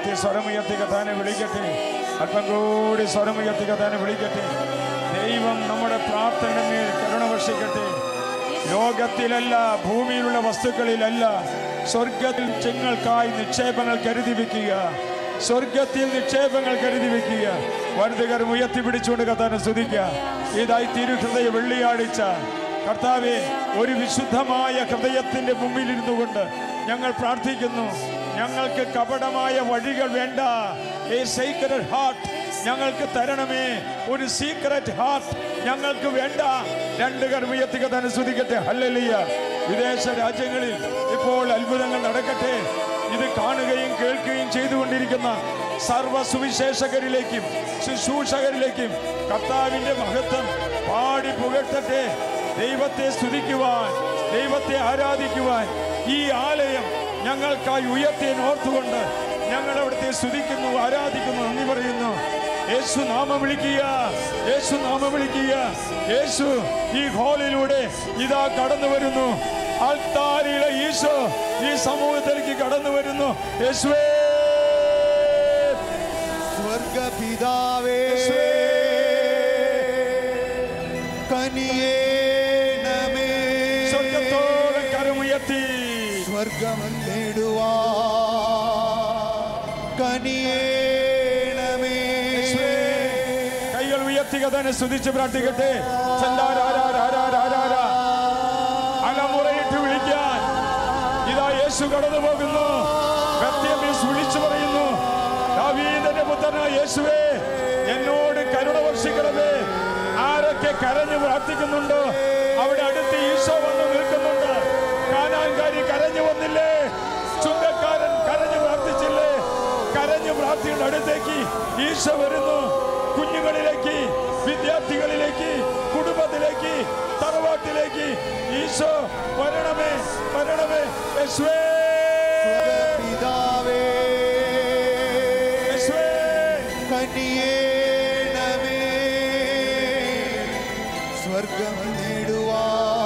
ഉയർത്തി സ്വരമുയർത്തി കഥാനെ വിളിക്കട്ടെ അല്പം കൂടി സ്വരമുയർത്തി കഥാനെ വിളിക്കട്ടെ ദൈവം നമ്മുടെ പ്രാർത്ഥന മേൽ കരുണ വർഷിക്കട്ടെ ലോകത്തിലല്ല ഭൂമിയിലുള്ള വസ്തുക്കളിലല്ല സ്വർഗത്തിൽ ചെങ്ങൾക്കായി നിക്ഷേപങ്ങൾ കരുതി വെക്കുക സ്വർഗത്തിൽ നിക്ഷേപങ്ങൾ കരുതി വെക്കുക വലുതുകർ ഉയർത്തി പിടിച്ചുകൊണ്ട് കഥാനെ സ്തുതിക്കുക ഇതായി തിരുഹൃദയ വെള്ളിയാഴ്ച കർത്താവെ ഒരു വിശുദ്ധമായ ഹൃദയത്തിന്റെ മുമ്പിലിരുന്നു കൊണ്ട് ഞങ്ങൾ പ്രാർത്ഥിക്കുന്നു ഞങ്ങൾക്ക് കപടമായ വഴികൾ വേണ്ട a sacred heart ഞങ്ങൾക്ക് തരണമേ ഒരു സീക്രട്ട് ഹാർട്ട് ഞങ്ങൾക്ക് വേണ്ട രണ്ട് കർമ്മയത്തിക തന്നെ സ്തുതിക്കട്ടെ ഹല്ലലിയ വിദേശ രാജ്യങ്ങളിൽ ഇപ്പോൾ അത്ഭുതങ്ങൾ നടക്കട്ടെ ഇത് കാണുകയും കേൾക്കുകയും ചെയ്തുകൊണ്ടിരിക്കുന്ന സർവ സുവിശേഷകരിലേക്കും ശുശ്രൂഷകരിലേക്കും കർത്താവിന്റെ മഹത്വം പാടി പുകഴ്ത്തട്ടെ ദൈവത്തെ സ്തുതിക്കുവാൻ ദൈവത്തെ ആരാധിക്കുവാൻ ഈ ആലയം ഞങ്ങൾക്കായി ഉയർത്തി ഓർത്തുകൊണ്ട് ഞങ്ങൾ അവിടുത്തെ സ്തുതിക്കുന്നു ആരാധിക്കുന്നു നന്ദി പറയുന്നു യേശു നാമം വിളിക്കുക യേശു നാമം വിളിക്കുക യേശു ഈ ഹോളിലൂടെ ഇതാ കടന്നു വരുന്നു ആൾത്താരിയിലെ ഈശോ ഈ സമൂഹത്തിലേക്ക് കടന്നു വരുന്നു യേശുവേ സ്വർഗപിതാവേ യേശുവേ. കനിയേണമേ സ്വർഗത്തോളം കരമുയർത്തി സ്വർഗം നേടുവാ കനിയേണമേ യേശുവേ. കൈകൾ ഉയർത്തി കഥനെ സ്തുതിച്ച് പ്രാർത്ഥിക്കട്ടെ ചെല്ലാരാരാരാരാരാരാ. അലമുറയിട്ട് വിളിക്കാൻ ഇതാ യേശു കടന്നു പോകുന്നു ബെത്ലഹേമിൽ വിളിച്ചു പറയുന്നു ദാവീദിന്റെ പുത്രനായ യേശുവേ എന്നോട് കരുണ വർഷിക്കണമേ ആരൊക്കെ കരഞ്ഞു പ്രാർത്ഥിക്കുന്നുണ്ടോ അവിടെ അടുത്ത് ഈശോ വന്ന് നിൽക്കുന്നുണ്ട് കാനാൻകാരി കരഞ്ഞു വന്നില്ലേ ചുങ്കക്കാരൻ കരഞ്ഞു പ്രാർത്ഥിച്ചില്ലേ കരഞ്ഞു പ്രാർത്ഥിയുടെ അടുത്തേക്ക് ഈശോ വരുന്നു കുഞ്ഞുങ്ങളിലേക്ക് വിദ്യാർത്ഥികളിലേക്ക് കുടുംബത്തിലേക്ക് തറവാട്ടിലേക്ക് ഈശോ വരണമേ വരണമേ യേശുവേ പിതാവേ യേശുവേ കനിയേണമേ സ്വർഗം നേടുവാ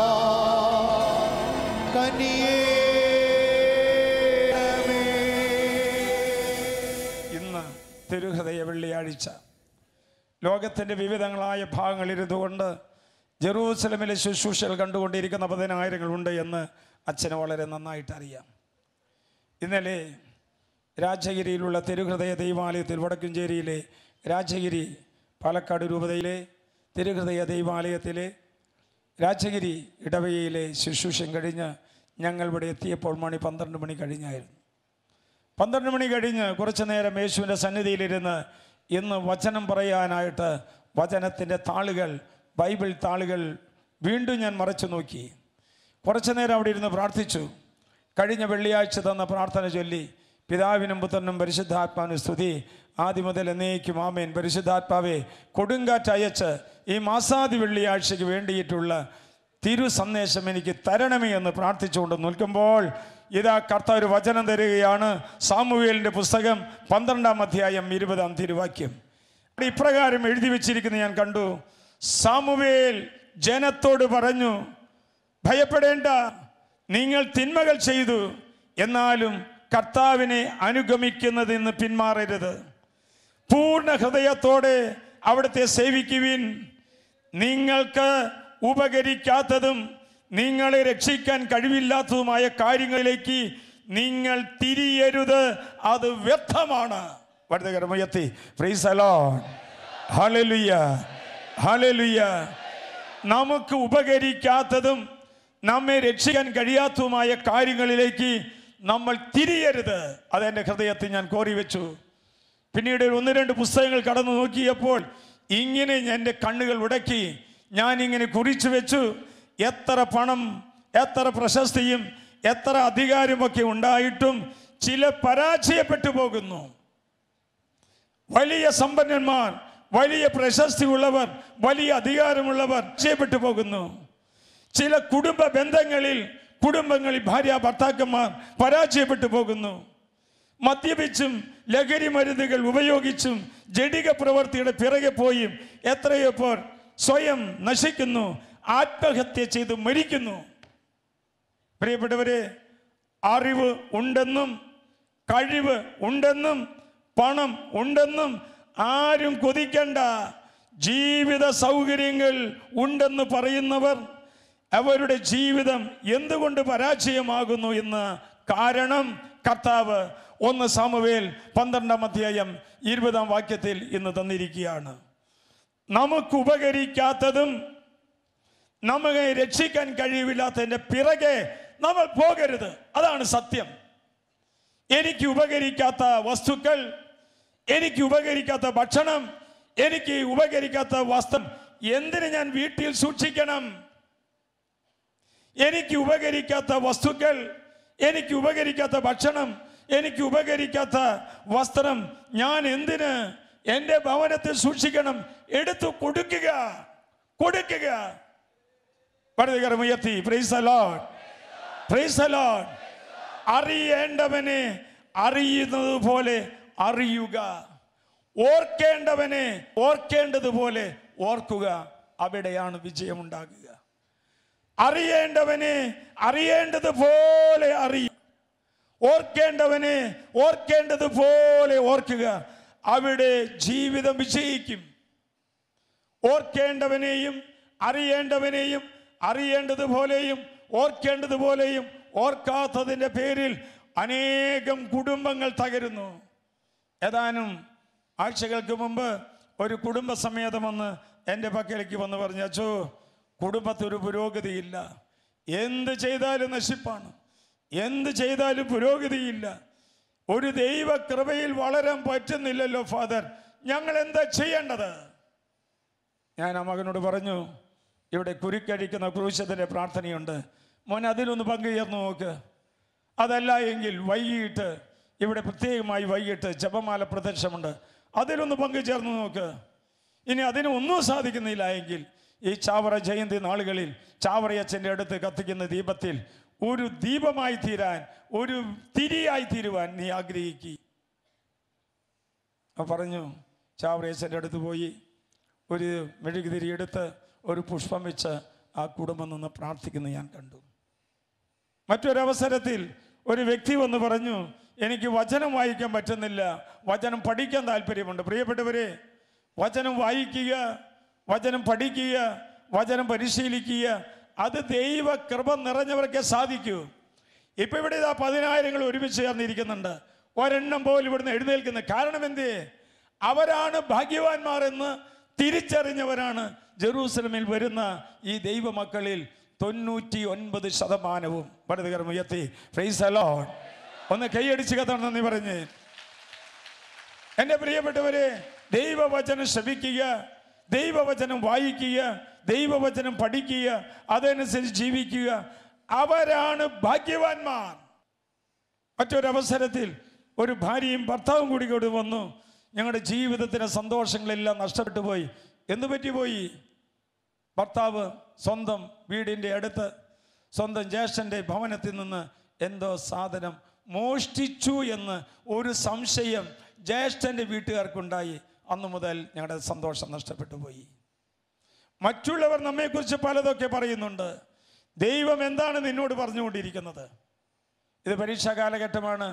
കനിയേണമേ ഇന്ന് തിരുഹൃദയ വെള്ളിയാഴ്ച ലോകത്തിൻ്റെ വിവിധങ്ങളായ ഭാഗങ്ങളിരുന്നുകൊണ്ട് ജെറൂസലമിലെ ശുശ്രൂഷകൾ കണ്ടുകൊണ്ടിരിക്കുന്ന പതിനായിരങ്ങളുണ്ട് എന്ന് അച്ഛന് വളരെ നന്നായിട്ട് അറിയാം ഇന്നലെ രാജഗിരിയിലുള്ള തിരുഹൃദയ ദൈവാലയത്തിൽ വടക്കുംചേരിയിലെ രാജഗിരി പാലക്കാട് രൂപതയിലെ തിരുഹൃദയ ദൈവാലയത്തിലെ രാജഗിരി ഇടവകയിലെ ശുശ്രൂഷം കഴിഞ്ഞ് ഞങ്ങൾ ഇവിടെ എത്തിയപ്പോൾ മണി പന്ത്രണ്ട് മണി കഴിഞ്ഞായിരുന്നു പന്ത്രണ്ട് മണി കഴിഞ്ഞ് കുറച്ചു നേരം യേശുവിൻ്റെ സന്നിധിയിലിരുന്ന് ഇന്ന് വചനം പറയാനായിട്ട് വചനത്തിൻ്റെ താളുകൾ ബൈബിൾ താളുകൾ വീണ്ടും ഞാൻ മറച്ചു നോക്കി കുറച്ചു നേരം അവിടെ ഇരുന്ന് പ്രാർത്ഥിച്ചു കഴിഞ്ഞ വെള്ളിയാഴ്ച തന്ന പ്രാർത്ഥന ചൊല്ലി പിതാവിനും പുത്രനും പരിശുദ്ധാത്മാവിനും സ്തുതി ആദ്യം മുതൽ എന്നേക്കും ആമേൻ പരിശുദ്ധാത്മാവെ കൊടുങ്കാറ്റ് അയച്ച് ഈ മാസാദി വെള്ളിയാഴ്ചയ്ക്ക് വേണ്ടിയിട്ടുള്ള തിരു സന്ദേശം എനിക്ക് തരണമേ എന്ന് പ്രാർത്ഥിച്ചുകൊണ്ട് നിൽക്കുമ്പോൾ ഇതാ കർത്താവ് ഒരു വചനം തരികയാണ് സാമുവേലിൻ്റെ പുസ്തകം പന്ത്രണ്ടാം അധ്യായം ഇരുപതാം തിരുവാക്യം അവിടെ ഇപ്രകാരം എഴുതി വെച്ചിരിക്കുന്ന ഞാൻ കണ്ടു സാമുവേൽ ജനത്തോട് പറഞ്ഞു ഭയപ്പെടേണ്ട നിങ്ങൾ തിന്മകൾ ചെയ്തു എന്നാലും കർത്താവിനെ അനുഗമിക്കുന്നതിന്ന് പിന്മാറരുത് പൂർണ്ണ ഹൃദയത്തോടെ അവിടുത്തെ സേവിക്കുവിൻ നിങ്ങൾക്ക് ഉപകരിക്കാത്തതും നിങ്ങളെ രക്ഷിക്കാൻ കഴിവില്ലാത്തതുമായ കാര്യങ്ങളിലേക്ക് നിങ്ങൾ തിരിയരുത് അത് വ്യർത്ഥമാണ് വടുതകരമുയർത്തി ഫ്രീസലോ ഹലലുയ്യ ഹലലുയ്യ നമുക്ക് ഉപകരിക്കാത്തതും നമ്മെ രക്ഷിക്കാൻ കഴിയാത്തതുമായ കാര്യങ്ങളിലേക്ക് നമ്മൾ തിരിയരുത് അതെൻ്റെ ഹൃദയത്തിൽ ഞാൻ കോറി വെച്ചു പിന്നീട് ഒരു ഒന്ന് രണ്ട് പുസ്തകങ്ങൾ കടന്നു നോക്കിയപ്പോൾ ഇങ്ങനെ എൻ്റെ കണ്ണുകൾ ഉടക്കി ഞാൻ ഇങ്ങനെ കുറിച്ചു വെച്ചു എത്ര പണം എത്ര പ്രശസ്തിയും എത്ര അധികാരമൊക്കെ ഉണ്ടായിട്ടും ചില പരാജയപ്പെട്ടു പോകുന്നു വലിയ സമ്പന്നന്മാർ വലിയ പ്രശസ്തി ഉള്ളവർ വലിയ അധികാരമുള്ളവർ ചെയ്യപ്പെട്ടു പോകുന്നു ചില കുടുംബ ബന്ധങ്ങളിൽ കുടുംബങ്ങളിൽ ഭാര്യ ഭർത്താക്കന്മാർ പരാജയപ്പെട്ടു പോകുന്നു മദ്യപിച്ചും ലഹരി മരുന്നുകൾ ഉപയോഗിച്ചും ജഡിക പ്രവൃത്തിയുടെ പിറകെ പോയും എത്രയോ പേർ സ്വയം നശിക്കുന്നു ആത്മഹത്യ ചെയ്ത് മരിക്കുന്നു പ്രിയപ്പെട്ടവരെ അറിവ് ഉണ്ടെന്നും കഴിവ് ഉണ്ടെന്നും പണം ഉണ്ടെന്നും ആരും കൊതിക്കണ്ട ജീവിത സൗകര്യങ്ങൾ ഉണ്ടെന്ന് പറയുന്നവർ അവരുടെ ജീവിതം എന്തുകൊണ്ട് പരാജയമാകുന്നു എന്ന് കാരണം കർത്താവ് ഒന്ന് സാമുവേൽ പന്ത്രണ്ടാം അധ്യായം ഇരുപതാം വാക്യത്തിൽ ഇന്ന് തന്നിരിക്കുകയാണ് നമുക്ക് ഉപകരിക്കാത്തതും നമ്മെ രക്ഷിക്കാൻ കഴിവില്ലാത്തതിൻ്റെ പിറകെ നമ്മൾ പോകരുത് അതാണ് സത്യം എനിക്ക് ഉപകരിക്കാത്ത വസ്തുക്കൾ എനിക്ക് ഉപകരിക്കാത്ത ഭക്ഷണം എനിക്ക് ഉപകരിക്കാത്ത വസ്ത്രം എന്തിന് ഞാൻ വീട്ടിൽ സൂക്ഷിക്കണം എനിക്ക് ഉപകരിക്കാത്ത വസ്തുക്കൾ എനിക്ക് ഉപകരിക്കാത്ത ഭക്ഷണം എനിക്ക് ഉപകരിക്കാത്ത വസ്ത്രം ഞാൻ എന്തിന് എൻ്റെ ഭവനത്തിൽ സൂക്ഷിക്കണം എടുത്തു കൊടുക്കുക കൊടുക്കുക പടുകരമുയർത്തി പ്രൈസ് അലോട്ട് പ്രൈസ് അലോട്ട് അറിയേണ്ടവനെ അറിയുന്നത് പോലെ അറിയുക ഓർക്കേണ്ടവനെ ഓർക്കേണ്ടതുപോലെ ഓർക്കുക അവിടെയാണ് വിജയമുണ്ടാകുക അറിയേണ്ടവനെ അറിയേണ്ടതുപോലെ അറിയുക ഓർക്കേണ്ടവനെ ഓർക്കേണ്ടതുപോലെ ഓർക്കുക അവിടെ ജീവിതം വിജയിക്കും ഓർക്കേണ്ടവനെയും അറിയേണ്ടവനെയും അറിയേണ്ടതുപോലെയും ഓർക്കേണ്ടതുപോലെയും ഓർക്കാത്തതിൻ്റെ പേരിൽ അനേകം കുടുംബങ്ങൾ തകരുന്നു ഏതാനും ആഴ്ചകൾക്ക് മുമ്പ് ഒരു കുടുംബസമേതം വന്ന് എൻ്റെ പക്കലേക്ക് വന്ന് പറഞ്ഞു അച്ചോ കുടുംബത്തൊരു പുരോഗതിയില്ല എന്ത് ചെയ്താലും നശിപ്പാണ് എന്ത് ചെയ്താലും പുരോഗതിയില്ല ഒരു ദൈവ കൃപയിൽ വളരാൻ പറ്റുന്നില്ലല്ലോ ഫാദർ ഞങ്ങൾ എന്താ ചെയ്യേണ്ടത് ഞാൻ ആ മകനോട് പറഞ്ഞു ഇവിടെ കുരുക്കഴിക്കുന്ന ക്രൂശത്തിൻ്റെ പ്രാർത്ഥനയുണ്ട് മോൻ അതിലൊന്ന് പങ്കുചേർന്ന് നോക്ക് അതല്ല എങ്കിൽ വൈകിട്ട് ഇവിടെ പ്രത്യേകമായി വൈകിട്ട് ജപമാല പ്രത്യക്ഷമുണ്ട് അതിലൊന്ന് പങ്കുചേർന്ന് നോക്ക് ഇനി അതിന് ഒന്നും സാധിക്കുന്നില്ല എങ്കിൽ ഈ ചാവറ ജയന്തി നാളുകളിൽ ചാവറയച്ഛൻ്റെ അടുത്ത് കത്തിക്കുന്ന ദീപത്തിൽ ഒരു ദീപമായി തീരാൻ ഒരു തിരിയായി തീരുവാൻ നീ ആഗ്രഹിക്കുക അവൻ പറഞ്ഞു ചാവറയച്ഛൻ്റെ അടുത്ത് പോയി ഒരു മെഴുകുതിരി എടുത്ത് ഒരു പുഷ്പം വെച്ച് ആ കുടുംബം നിന്ന് പ്രാർത്ഥിക്കുന്നത് ഞാൻ കണ്ടു മറ്റൊരവസരത്തിൽ ഒരു വ്യക്തി വന്ന് പറഞ്ഞു എനിക്ക് വചനം വായിക്കാൻ പറ്റുന്നില്ല വചനം പഠിക്കാൻ താല്പര്യമുണ്ട് പ്രിയപ്പെട്ടവരെ വചനം വായിക്കുക വചനം പഠിക്കുക വചനം പരിശീലിക്കുക അത് ദൈവ കൃപ നിറഞ്ഞവർക്കേ സാധിക്കൂ ഇപ്പൊ ഇവിടെ ഇതാ പതിനായിരങ്ങൾ ഒരുമിച്ച് ചേർന്നിരിക്കുന്നുണ്ട് ഒരെണ്ണം പോലും ഇവിടുന്ന് എഴുന്നേൽക്കുന്നത് കാരണം എന്തേ അവരാണ് ഭാഗ്യവാന്മാർ എന്ന് തിരിച്ചറിഞ്ഞവരാണ് ജെറൂസലമിൽ വരുന്ന ഈ ദൈവമക്കളിൽ തൊണ്ണൂറ്റി ഒൻപത് ശതമാനവും പടുതുകരം ഉയർത്തി ഫ്രൈസ് അലോൺ ഒന്ന് കൈയടിച്ച് കത്തണം നന്ദി പറഞ്ഞ് എൻ്റെ പ്രിയപ്പെട്ടവരെ ദൈവവചനം ശ്രമിക്കുക ദൈവവചനം വായിക്കുക ദൈവവചനം പഠിക്കുക അതനുസരിച്ച് ജീവിക്കുക അവരാണ് ഭാഗ്യവാന്മാർ മറ്റൊരവസരത്തിൽ ഒരു ഭാര്യയും ഭർത്താവും കൂടി കൂടി വന്നു ഞങ്ങളുടെ ജീവിതത്തിലെ സന്തോഷങ്ങളെല്ലാം നഷ്ടപ്പെട്ടു പോയി എന്തു പറ്റിപ്പോയി ഭർത്താവ് സ്വന്തം വീടിൻ്റെ അടുത്ത് സ്വന്തം ജ്യേഷ്ഠൻ്റെ ഭവനത്തിൽ നിന്ന് എന്തോ സാധനം മോഷ്ടിച്ചു എന്ന് ഒരു സംശയം ജ്യേഷ്ഠൻ്റെ വീട്ടുകാർക്കുണ്ടായി അന്നു മുതൽ ഞങ്ങളുടെ സന്തോഷം നഷ്ടപ്പെട്ടു പോയി മറ്റുള്ളവർ നമ്മെക്കുറിച്ച് പലതൊക്കെ പറയുന്നുണ്ട് ദൈവം എന്താണ് നിന്നോട് പറഞ്ഞുകൊണ്ടിരിക്കുന്നത് ഇത് പരീക്ഷാ കാലഘട്ടമാണ്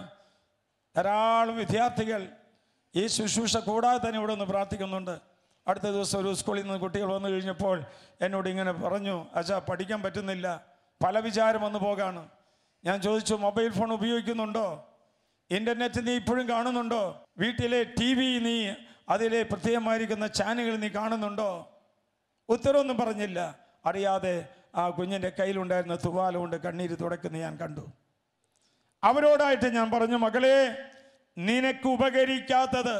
ധാരാളം വിദ്യാർത്ഥികൾ ഈ ശുശ്രൂഷ കൂടാതെ തന്നെ ഇവിടെ നിന്ന് പ്രാർത്ഥിക്കുന്നുണ്ട് അടുത്ത ദിവസം ഒരു സ്കൂളിൽ നിന്ന് കുട്ടികൾ വന്നു കഴിഞ്ഞപ്പോൾ എന്നോട് ഇങ്ങനെ പറഞ്ഞു അച്ഛാ പഠിക്കാൻ പറ്റുന്നില്ല പല വിചാരം വന്നു പോകാണ് ഞാൻ ചോദിച്ചു മൊബൈൽ ഫോൺ ഉപയോഗിക്കുന്നുണ്ടോ ഇൻ്റർനെറ്റ് നീ ഇപ്പോഴും കാണുന്നുണ്ടോ വീട്ടിലെ ടി വി നീ അതിലെ പ്രത്യേകമായിരിക്കുന്ന ചാനലുകൾ നീ കാണുന്നുണ്ടോ ഉത്തരവൊന്നും പറഞ്ഞില്ല അറിയാതെ ആ കുഞ്ഞിൻ്റെ കയ്യിലുണ്ടായിരുന്ന തുവാല കൊണ്ട് കണ്ണീര് തുടക്കുന്ന ഞാൻ കണ്ടു അവരോടായിട്ട് ഞാൻ പറഞ്ഞു മകളെ നിനക്ക് ഉപകരിക്കാത്തത്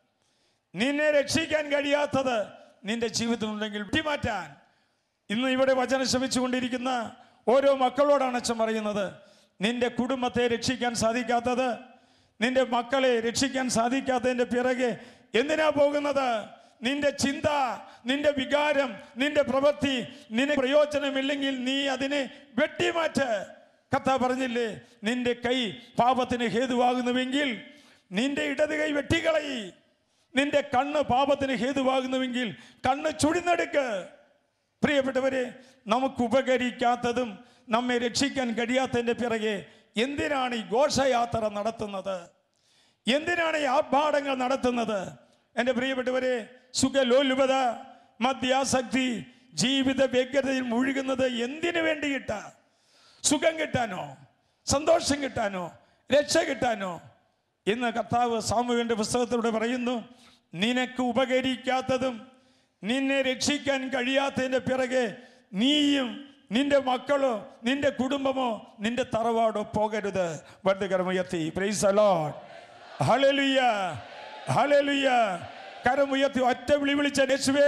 നിന്നെ രക്ഷിക്കാൻ കഴിയാത്തത് നിന്റെ ജീവിതത്തിലുണ്ടെങ്കിൽ വെട്ടിമാറ്റാൻ ഇന്ന് ഇവിടെ വചനം ശ്രമിച്ചുകൊണ്ടിരിക്കുന്ന ഓരോ മക്കളോടാണ് അച്ഛൻ പറയുന്നത് നിന്റെ കുടുംബത്തെ രക്ഷിക്കാൻ സാധിക്കാത്തത് നിന്റെ മക്കളെ രക്ഷിക്കാൻ സാധിക്കാത്തതിൻ്റെ പിറകെ എന്തിനാ പോകുന്നത് നിന്റെ ചിന്ത നിന്റെ വികാരം നിന്റെ പ്രവൃത്തി നിന്റെ പ്രയോജനമില്ലെങ്കിൽ നീ അതിനെ വെട്ടിമാറ്റ് കഥ പറഞ്ഞില്ലേ നിന്റെ കൈ പാപത്തിന് ഹേതുവാകുന്നുവെങ്കിൽ നിന്റെ ഇടത് കൈ വെട്ടിക്കളയി നിന്റെ കണ്ണ് പാപത്തിന് ഹേതുവാകുന്നുവെങ്കിൽ കണ്ണ് ചുഴിന്നെടുക്ക് പ്രിയപ്പെട്ടവരെ നമുക്ക് ഉപകരിക്കാത്തതും നമ്മെ രക്ഷിക്കാൻ കഴിയാത്തതിൻ്റെ പിറകെ എന്തിനാണ് ഈ ഘോഷയാത്ര നടത്തുന്നത് എന്തിനാണ് ഈ ആർഭാടങ്ങൾ നടത്തുന്നത് എൻ്റെ പ്രിയപ്പെട്ടവരെ സുഖലോലുപത മദ്യാസക്തി ജീവിത വ്യഗ്രതയിൽ മുഴുകുന്നത് എന്തിനു വേണ്ടിയിട്ടാ സുഖം കിട്ടാനോ സന്തോഷം കിട്ടാനോ രക്ഷ കിട്ടാനോ ഇന്ന് കർത്താവ് സാമൂഹിന്റെ പുസ്തകത്തിലൂടെ പറയുന്നു നിനക്ക് ഉപകരിക്കാത്തതും നിന്നെ രക്ഷിക്കാൻ കഴിയാത്തതിൻ്റെ പിറകെ നീയും നിന്റെ മക്കളോ നിന്റെ കുടുംബമോ നിന്റെ തറവാടോ പോകരുത് വർദ്ധകരമുയർത്തി പ്രൈസ് അലോട്ട് ഹലലുയ്യ ഹലലുയ്യ കരമുയർത്തി ഒറ്റ വിളി വിളിച്ച യേശുവേ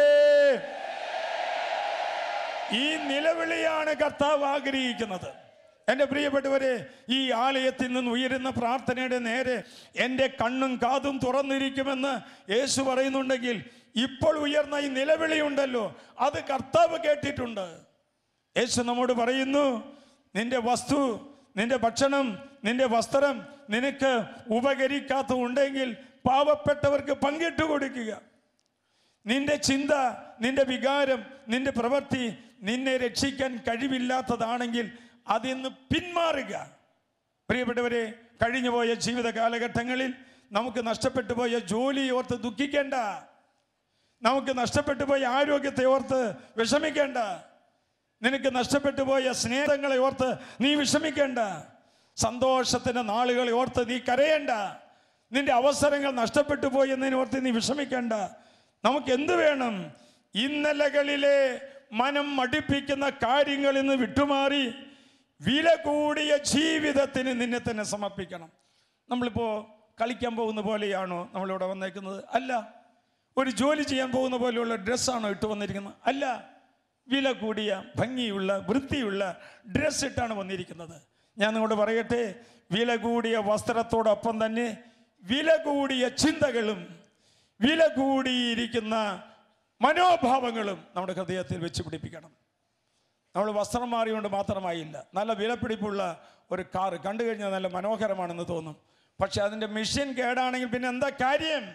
ഈ നിലവിളിയാണ് കർത്താവ് ആഗ്രഹിക്കുന്നത് എൻ്റെ പ്രിയപ്പെട്ടവരെ ഈ ആലയത്തിൽ നിന്ന് ഉയരുന്ന പ്രാർത്ഥനയുടെ നേരെ എൻ്റെ കണ്ണും കാതും തുറന്നിരിക്കുമെന്ന് യേശു പറയുന്നുണ്ടെങ്കിൽ ഇപ്പോൾ ഉയർന്ന ഈ നിലവിളി ഉണ്ടല്ലോ അത് കർത്താവ് കേട്ടിട്ടുണ്ട് യേശു നമ്മോട് പറയുന്നു നിന്റെ വസ്തു നിന്റെ ഭക്ഷണം നിന്റെ വസ്ത്രം നിനക്ക് ഉപകരിക്കാത്ത ഉണ്ടെങ്കിൽ പാവപ്പെട്ടവർക്ക് പങ്കിട്ട് കൊടുക്കുക നിന്റെ ചിന്ത നിന്റെ വികാരം നിന്റെ പ്രവൃത്തി നിന്നെ രക്ഷിക്കാൻ കഴിവില്ലാത്തതാണെങ്കിൽ അതിന്ന് പിന്മാറുക പ്രിയപ്പെട്ടവരെ കഴിഞ്ഞുപോയ ജീവിത കാലഘട്ടങ്ങളിൽ നമുക്ക് നഷ്ടപ്പെട്ടു പോയ ജോലി ഓർത്ത് ദുഃഖിക്കേണ്ട നമുക്ക് നഷ്ടപ്പെട്ടു പോയ ആരോഗ്യത്തെ ഓർത്ത് വിഷമിക്കേണ്ട നിനക്ക് നഷ്ടപ്പെട്ടു പോയ സ്നേഹങ്ങളെ ഓർത്ത് നീ വിഷമിക്കേണ്ട സന്തോഷത്തിന്റെ നാളുകളെ ഓർത്ത് നീ കരയേണ്ട നിന്റെ അവസരങ്ങൾ നഷ്ടപ്പെട്ടു പോയി എന്നതിനെ ഓർത്ത് നീ വിഷമിക്കേണ്ട നമുക്ക് എന്ത് വേണം ഇന്നലകളിലെ മനം മടിപ്പിക്കുന്ന കാര്യങ്ങളിൽ നിന്ന് വിട്ടുമാറി വില കൂടിയ ജീവിതത്തിന് നിന്നെ തന്നെ സമർപ്പിക്കണം നമ്മളിപ്പോൾ കളിക്കാൻ പോകുന്ന പോലെയാണോ നമ്മളിവിടെ വന്നേക്കുന്നത് അല്ല ഒരു ജോലി ചെയ്യാൻ പോകുന്ന പോലെയുള്ള ഡ്രസ്സാണോ ഇട്ട് വന്നിരിക്കുന്നത് അല്ല വില കൂടിയ ഭംഗിയുള്ള വൃത്തിയുള്ള ഡ്രസ്സ് ഇട്ടാണ് വന്നിരിക്കുന്നത് ഞാൻ നിങ്ങളോട് പറയട്ടെ വില കൂടിയ വസ്ത്രത്തോടൊപ്പം തന്നെ വില കൂടിയ ചിന്തകളും വില കൂടിയിരിക്കുന്ന മനോഭാവങ്ങളും നമ്മുടെ ഹൃദയത്തിൽ വെച്ച് പിടിപ്പിക്കണം നമ്മൾ വസ്ത്രം മാറിയുകൊണ്ട് മാത്രമായില്ല നല്ല വിലപിടിപ്പുള്ള ഒരു കാറ് കണ്ടു കഴിഞ്ഞാൽ നല്ല മനോഹരമാണെന്ന് തോന്നും പക്ഷെ അതിൻ്റെ മെഷീൻ കേടാണെങ്കിൽ പിന്നെ എന്താ കാര്യം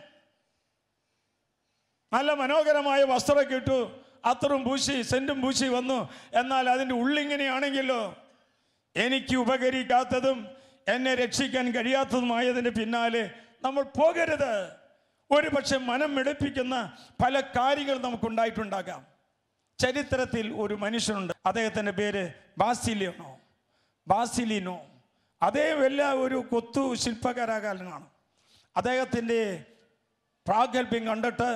നല്ല മനോഹരമായ വസ്ത്രമൊക്കെ ഇട്ടു അത്തറും പൂശി സെന്റും പൂശി വന്നു എന്നാൽ അതിൻ്റെ ഉള്ളിങ്ങനെയാണെങ്കിലോ എനിക്ക് ഉപകരിക്കാത്തതും എന്നെ രക്ഷിക്കാൻ കഴിയാത്തതുമായതിൻ്റെ പിന്നാലെ നമ്മൾ പോകരുത് ഒരു പക്ഷെ മനം മെടുപ്പിക്കുന്ന പല കാര്യങ്ങൾ നമുക്കുണ്ടായിട്ടുണ്ടാകാം ചരിത്രത്തിൽ ഒരു മനുഷ്യനുണ്ട് അദ്ദേഹത്തിൻ്റെ പേര് ബാസിലിയനോ ബാസിലിനോ അദ്ദേഹം എല്ലാ ഒരു കൊത്തു ശില്പകലാകാരനാണ് അദ്ദേഹത്തിൻ്റെ പ്രാഗൽഭ്യം കണ്ടിട്ട്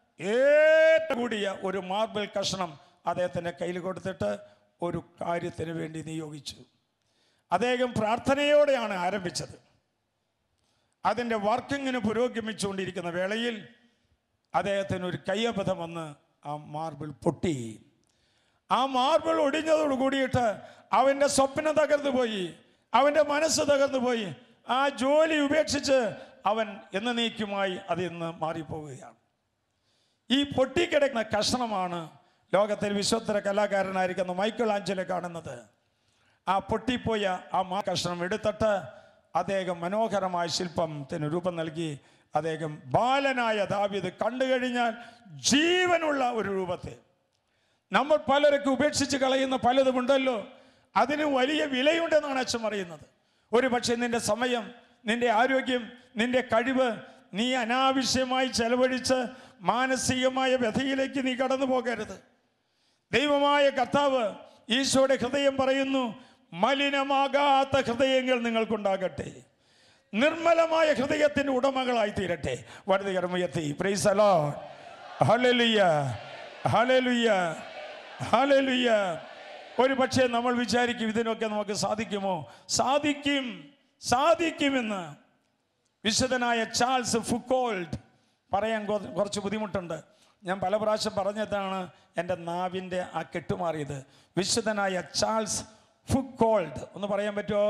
ഏറ്റവും കൂടിയ ഒരു മാർബിൾ കഷണം അദ്ദേഹത്തിൻ്റെ കയ്യിൽ കൊടുത്തിട്ട് ഒരു കാര്യത്തിന് വേണ്ടി നിയോഗിച്ചു അദ്ദേഹം പ്രാർത്ഥനയോടെയാണ് ആരംഭിച്ചത് അതിൻ്റെ വർക്കിങ്ങിന് പുരോഗമിച്ചുകൊണ്ടിരിക്കുന്ന വേളയിൽ അദ്ദേഹത്തിന് ഒരു കയ്യബദ്ധം വന്ന് ആ മാർബിൾ പൊട്ടി ആ മാർബിൾ ഒടിഞ്ഞതോട് കൂടിയിട്ട് അവൻ്റെ സ്വപ്നം തകർന്നു പോയി അവൻ്റെ മനസ്സ് തകർന്നു പോയി ആ ജോലി ഉപേക്ഷിച്ച് അവൻ എന്നേക്കുമായി അതിൽ നിന്ന് മാറിപ്പോവുകയാണ് ഈ പൊട്ടിക്കിടക്കുന്ന കഷ്ണമാണ് ലോകത്തിൽ വിശ്വത്തര കലാകാരനായിരിക്കുന്ന മൈക്കിൾ ആഞ്ചലെ കാണുന്നത് ആ പൊട്ടിപ്പോയ ആ മാ കഷ്ണം എടുത്തിട്ട് അദ്ദേഹം മനോഹരമായ ശില്പത്തിന് രൂപം നൽകി അദ്ദേഹം ബാലനായ ദാവീദ് കണ്ടു കഴിഞ്ഞാൽ ജീവനുള്ള ഒരു രൂപത്തെ നമ്മൾ പലരൊക്കെ ഉപേക്ഷിച്ച് കളയുന്ന പലതുമുണ്ടല്ലോ അതിന് വലിയ വിലയുണ്ടെന്നാണ് അച്ഛൻ പറയുന്നത് ഒരു പക്ഷേ നിന്റെ സമയം നിന്റെ ആരോഗ്യം നിന്റെ കഴിവ് നീ അനാവശ്യമായി ചെലവഴിച്ച് മാനസികമായ വ്യഥയിലേക്ക് നീ കടന്നു പോകരുത് ദൈവമായ കർത്താവ് ഈശോയുടെ ഹൃദയം പറയുന്നു മലിനമാകാത്ത ഹൃദയങ്ങൾ നിങ്ങൾക്കുണ്ടാകട്ടെ നിർമ്മലമായ ഹൃദയത്തിന്റെ ഉടമകളായി തീരട്ടെ വലുതുകരമുയർത്തി പ്രൈസ് അലോ ഹലലുയ്യ ഹലലുയ്യ ഹലലുയ്യ ഒരു പക്ഷേ നമ്മൾ വിചാരിക്കും ഇതിനൊക്കെ നമുക്ക് സാധിക്കുമോ സാധിക്കും സാധിക്കുമെന്ന് വിശുദ്ധനായ ചാൾസ് ഫുക്കോൾഡ് പറയാൻ കൊ- കുറച്ച് ബുദ്ധിമുട്ടുണ്ട് ഞാൻ പല പ്രാവശ്യം പറഞ്ഞതാണ് എൻ്റെ നാവിൻ്റെ ആ കെട്ടുമാറിയത് വിശുദ്ധനായ ചാൾസ് ഫുക്കോൾഡ് ഒന്ന് പറയാൻ പറ്റുമോ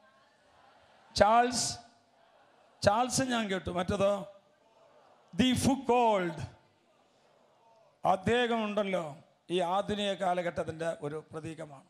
ചാൾസ് ചാൾസ് ഞാൻ കേട്ടു മറ്റതോ ദി ഫുക്കോൾഡ് അദ്ദേഹം ഉണ്ടല്ലോ ഈ ആധുനിക കാലഘട്ടത്തിൻ്റെ ഒരു പ്രതീകമാണ്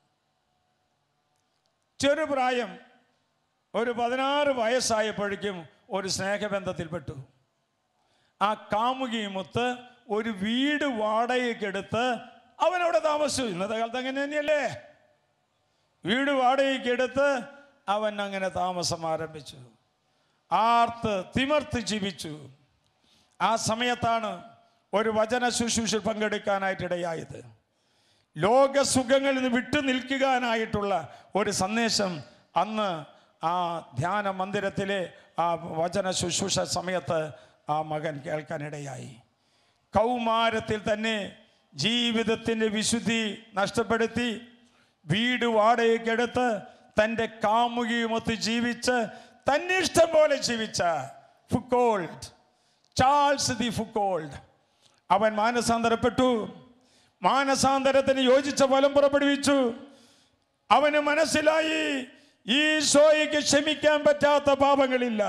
ചെറുപ്രായം ഒരു പതിനാറ് വയസ്സായപ്പോഴേക്കും ഒരു സ്നേഹബന്ധത്തിൽപ്പെട്ടു ആ കാമുകിയുമൊത്ത് ഒരു വീട് വാടകയ്ക്കെടുത്ത് അവനവിടെ താമസിച്ചു ഇന്നത്തെ കാലത്ത് അങ്ങനെ തന്നെയല്ലേ വീട് വാടകയ്ക്കെടുത്ത് അവൻ അങ്ങനെ താമസം ആരംഭിച്ചു ആർത്ത് തിമർത്ത് ജീവിച്ചു ആ സമയത്താണ് ഒരു വചന ശുശ്രൂഷ പങ്കെടുക്കാനായിട്ടിടയായത് ലോകസുഖങ്ങളിൽ നിന്ന് വിട്ടു നിൽക്കുവാനായിട്ടുള്ള ഒരു സന്ദേശം അന്ന് ആ ധ്യാന മന്ദിരത്തിലെ ആ വചന ശുശ്രൂഷ സമയത്ത് ആ മകൻ കേൾക്കാനിടയായി കൗമാരത്തിൽ തന്നെ ജീവിതത്തിൻ്റെ വിശുദ്ധി നഷ്ടപ്പെടുത്തി വീട് വാടകയ്ക്കെടുത്ത് തൻ്റെ കാമുകിയുമൊത്ത് ജീവിച്ച് തന്നെ ഇഷ്ടം പോലെ ജീവിച്ച ഫുക്കോൾഡ് ചാൾസ് ദി ഫുക്കോൾഡ് അവൻ മാനസാന്തരപ്പെട്ടു മാനസാന്തരത്തിന് യോജിച്ച ഫലം പുറപ്പെടുവിച്ചു അവന് മനസ്സിലായി ഈശോയ്ക്ക് ക്ഷമിക്കാൻ പറ്റാത്ത പാപങ്ങളില്ല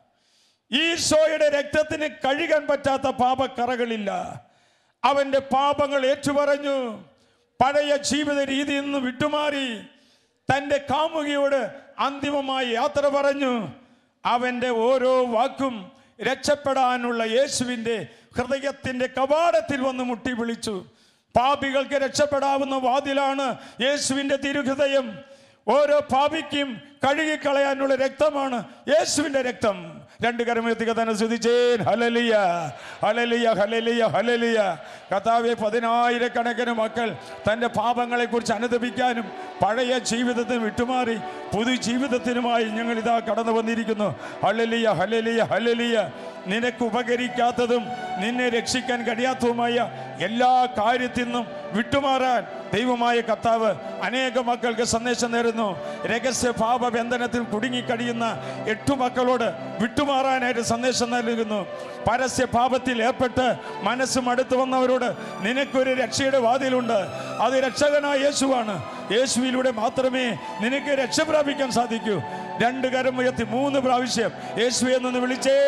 ഈശോയുടെ രക്തത്തിന് കഴുകാൻ പറ്റാത്ത പാപക്കറകളില്ല അവന്റെ പാപങ്ങൾ ഏറ്റുപറഞ്ഞു പഴയ ജീവിത രീതിയിൽ നിന്ന് വിട്ടുമാറി തൻ്റെ കാമുകിയോട് അന്തിമമായി യാത്ര പറഞ്ഞു അവൻ്റെ ഓരോ വാക്കും രക്ഷപ്പെടാനുള്ള യേശുവിൻ്റെ ഹൃദയത്തിൻ്റെ കവാടത്തിൽ വന്ന് മുട്ടി വിളിച്ചു പാപികൾക്ക് രക്ഷപ്പെടാവുന്ന വാതിലാണ് യേശുവിൻ്റെ തിരുഹൃദയം ഓരോ പാപിക്കും കഴുകിക്കളയാനുള്ള രക്തമാണ് യേശുവിൻ്റെ രക്തം രണ്ട് കരമെത്തിക തന്നെ ശ്രദ്ധിച്ചേൻ ഹലലിയ ഹലലിയ ഹലലിയ ഹലലിയ കഥാവെ പതിനായിരക്കണക്കിന് മക്കൾ തൻ്റെ പാപങ്ങളെക്കുറിച്ച് അനുദപിക്കാനും പഴയ ജീവിതത്തിന് വിട്ടുമാറി പുതു ജീവിതത്തിനുമായി ഞങ്ങൾ ഇതാ കടന്നു വന്നിരിക്കുന്നു ഹലലിയ ഹലലിയ ഹലലിയ നിനക്ക് ഉപകരിക്കാത്തതും നിന്നെ രക്ഷിക്കാൻ കഴിയാത്തതുമായ എല്ലാ കാര്യത്തിൽ നിന്നും വിട്ടുമാറാൻ ദൈവമായ കർത്താവ് അനേക മക്കൾക്ക് സന്ദേശം നേരുന്നു രഹസ്യ പാപ ബന്ധനത്തിൽ കുടുങ്ങിക്കഴിയുന്ന എട്ടു മക്കളോട് വിട്ടുമാറാനായിട്ട് സന്ദേശം നൽകുന്നു പരസ്യ പാപത്തിൽ ഏർപ്പെട്ട് മനസ്സ് മടുത്തു വന്നവരോട് നിനക്കൊരു രക്ഷയുടെ വാതിലുണ്ട് അത് രക്ഷകനായ യേശുവാണ് യേശുവിലൂടെ മാത്രമേ നിനക്ക് രക്ഷ പ്രാപിക്കാൻ സാധിക്കൂ രണ്ട് കരം ഉയർത്തി മൂന്ന് പ്രാവശ്യം യേശുവെ എന്നൊന്ന് വിളിച്ചേ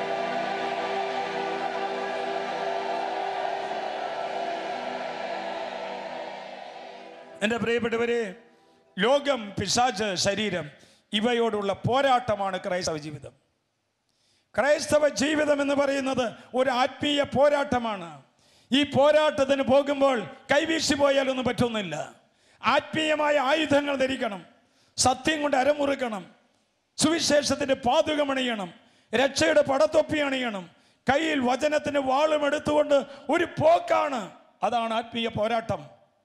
എൻ്റെ പ്രിയപ്പെട്ടവരെ ലോകം പിശാച് ശരീരം ഇവയോടുള്ള പോരാട്ടമാണ് ക്രൈസ്തവ ജീവിതം ക്രൈസ്തവ ജീവിതം എന്ന് പറയുന്നത് ഒരു ആത്മീയ പോരാട്ടമാണ് ഈ പോരാട്ടത്തിന് പോകുമ്പോൾ കൈവീശി പോയാലൊന്നും പറ്റുന്നില്ല ആത്മീയമായ ആയുധങ്ങൾ ധരിക്കണം സത്യം കൊണ്ട് അരമുറുക്കണം സുവിശേഷത്തിന്റെ പാതുകം അണിയണം രക്ഷയുടെ പടത്തൊപ്പി അണിയണം കയ്യിൽ വചനത്തിന്റെ വാളും എടുത്തുകൊണ്ട് ഒരു പോക്കാണ് അതാണ് ആത്മീയ പോരാട്ടം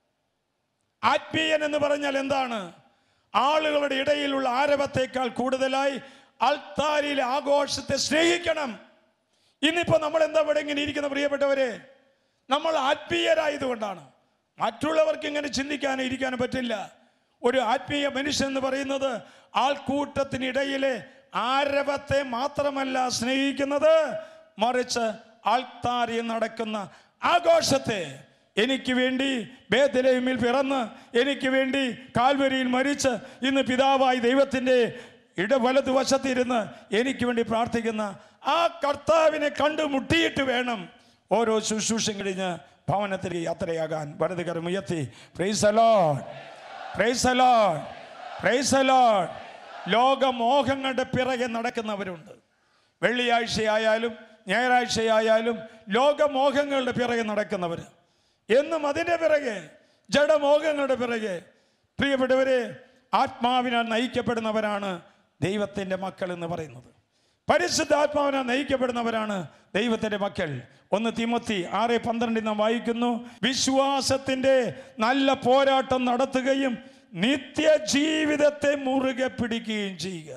ആത്മീയൻ എന്ന് പറഞ്ഞാൽ എന്താണ് ആളുകളുടെ ഇടയിലുള്ള ആരവത്തേക്കാൾ കൂടുതലായി അൾത്താരിയിലെ ആഘോഷത്തെ സ്നേഹിക്കണം ഇന്നിപ്പോ നമ്മൾ എന്താ ഇവിടെ ഇങ്ങനെ ഇരിക്കുന്ന പ്രിയപ്പെട്ടവരെ നമ്മൾ ആത്മീയരായതുകൊണ്ടാണ് മറ്റുള്ളവർക്ക് ഇങ്ങനെ ചിന്തിക്കാനോ ഇരിക്കാനോ പറ്റില്ല ഒരു ആത്മീയ മനുഷ്യൻ എന്ന് പറയുന്നത് ആൾക്കൂട്ടത്തിനിടയിലെ ആരവത്തെ മാത്രമല്ല സ്നേഹിക്കുന്നത് മറിച്ച് ആൾത്താരിയിൽ നടക്കുന്ന ആഘോഷത്തെ എനിക്ക് വേണ്ടി ബേദലയുമിൽ പിറന്ന് എനിക്ക് വേണ്ടി കാൽവരിയിൽ മരിച്ച് ഇന്ന് പിതാവായി ദൈവത്തിൻ്റെ ഇടവലതു വശത്തിരുന്ന് എനിക്ക് വേണ്ടി പ്രാർത്ഥിക്കുന്ന ആ കർത്താവിനെ കണ്ടു മുട്ടിയിട്ട് വേണം ഓരോ ശുശ്രൂഷം കഴിഞ്ഞ് ഭവനത്തിലേക്ക് യാത്രയാകാൻ വലതുകരം ഉയർത്തി പ്രൈസ് അലോഡ് പ്രൈസ് അലോഡ് പ്രൈസ് അലോഡ് ലോകമോഹങ്ങളുടെ പിറകെ നടക്കുന്നവരുണ്ട് വെള്ളിയാഴ്ചയായാലും ഞായറാഴ്ചയായാലും ലോകമോഹങ്ങളുടെ പിറകെ നടക്കുന്നവർ എന്നും അതിൻ്റെ പിറകെ ജഡമോഹങ്ങളുടെ പിറകെ പ്രിയപ്പെട്ടവരെ ആത്മാവിനാൽ നയിക്കപ്പെടുന്നവരാണ് ദൈവത്തിൻ്റെ മക്കൾ എന്ന് പറയുന്നത് പരിശുദ്ധാത്മാവിനാൽ നയിക്കപ്പെടുന്നവരാണ് ദൈവത്തിൻ്റെ മക്കൾ ഒന്ന് തിമത്തി ആറ് പന്ത്രണ്ടിൽ നാം വായിക്കുന്നു വിശ്വാസത്തിൻ്റെ നല്ല പോരാട്ടം നടത്തുകയും നിത്യജീവിതത്തെ മുറുകെ പിടിക്കുകയും ചെയ്യുക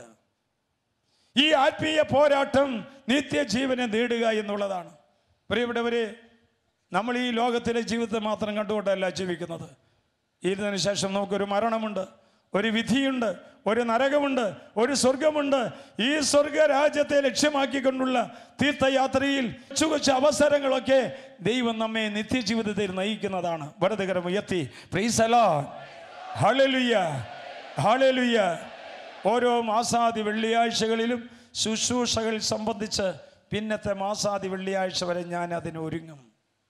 ഈ ആത്മീയ പോരാട്ടം നിത്യജീവനെ നേടുക എന്നുള്ളതാണ് പ്രിയപ്പെട്ടവരെ നമ്മൾ ഈ ലോകത്തിലെ ജീവിതത്തെ മാത്രം കണ്ടുകൊണ്ടല്ല ജീവിക്കുന്നത് ഇതിനു ശേഷം നമുക്കൊരു മരണമുണ്ട് ഒരു വിധിയുണ്ട് ഒരു നരകമുണ്ട് ഒരു സ്വർഗമുണ്ട് ഈ സ്വർഗരാജ്യത്തെ ലക്ഷ്യമാക്കിക്കൊണ്ടുള്ള തീർത്ഥയാത്രയിൽ കൊച്ചു കൊച്ചു അവസരങ്ങളൊക്കെ ദൈവം നമ്മെ നിത്യജീവിതത്തിൽ നയിക്കുന്നതാണ് വരതുകരം ഉയർത്തി പ്രീസലോ ഹളലുയ്യ ഹളലുയ്യ ഓരോ മാസാദി വെള്ളിയാഴ്ചകളിലും ശുശ്രൂഷകൾ സംബന്ധിച്ച് പിന്നത്തെ മാസാദി വെള്ളിയാഴ്ച വരെ ഞാൻ അതിന് ഒരുങ്ങും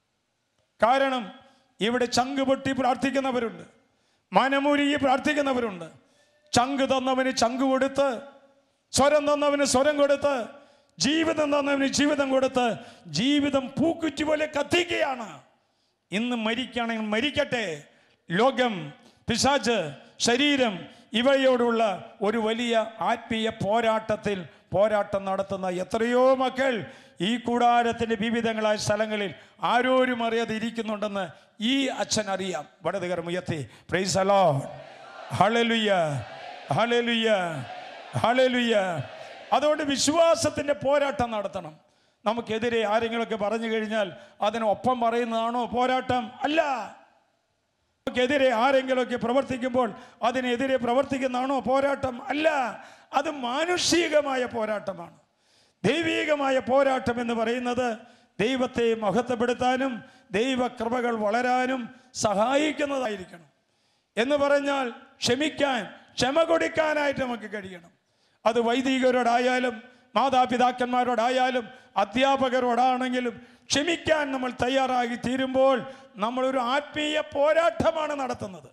കാരണം ഇവിടെ ചങ്ക് പൊട്ടി പ്രാർത്ഥിക്കുന്നവരുണ്ട് മനമുരുകി പ്രാർത്ഥിക്കുന്നവരുണ്ട് ചങ്ക് തന്നവന് ചങ്ക് കൊടുത്ത് സ്വരം തന്നവന് സ്വരം കൊടുത്ത് ജീവിതം തന്നവന് ജീവിതം കൊടുത്ത് ജീവിതം പൂക്കുറ്റി പോലെ കത്തിക്കുകയാണ് ഇന്ന് മരിക്കുകയാണെങ്കിൽ മരിക്കട്ടെ ലോകം പിശാച്ച് ശരീരം ഇവയോടുള്ള ഒരു വലിയ ആത്മീയ പോരാട്ടത്തിൽ പോരാട്ടം നടത്തുന്ന എത്രയോ മക്കൾ ഈ കൂടാരത്തിൻ്റെ വിവിധങ്ങളായ സ്ഥലങ്ങളിൽ ആരോരും അറിയാതെ ഇരിക്കുന്നുണ്ടെന്ന് ഈ അച്ഛൻ അറിയാം വടതുകരം ഉയർത്തി പ്രൈസ് അലോ ഹളലുയ്യ ഹളലുയ്യ ഹളലുയ്യ അതുകൊണ്ട് വിശ്വാസത്തിൻ്റെ പോരാട്ടം നടത്തണം നമുക്കെതിരെ ആരെങ്കിലുമൊക്കെ പറഞ്ഞു കഴിഞ്ഞാൽ അതിനൊപ്പം പറയുന്നതാണോ പോരാട്ടം അല്ല നമുക്കെതിരെ ആരെങ്കിലുമൊക്കെ പ്രവർത്തിക്കുമ്പോൾ അതിനെതിരെ പ്രവർത്തിക്കുന്നതാണോ പോരാട്ടം അല്ല അത് മാനുഷികമായ പോരാട്ടമാണ് ദൈവീകമായ പോരാട്ടം എന്ന് പറയുന്നത് ദൈവത്തെ മഹത്വപ്പെടുത്താനും ദൈവകൃപകൾ വളരാനും സഹായിക്കുന്നതായിരിക്കണം എന്ന് പറഞ്ഞാൽ ക്ഷമിക്കാൻ ക്ഷമ കൊടുക്കാനായിട്ട് നമുക്ക് കഴിയണം അത് വൈദികരോടായാലും മാതാപിതാക്കന്മാരോടായാലും അധ്യാപകരോടാണെങ്കിലും ക്ഷമിക്കാൻ നമ്മൾ തയ്യാറായി തീരുമ്പോൾ നമ്മളൊരു ആത്മീയ പോരാട്ടമാണ് നടത്തുന്നത്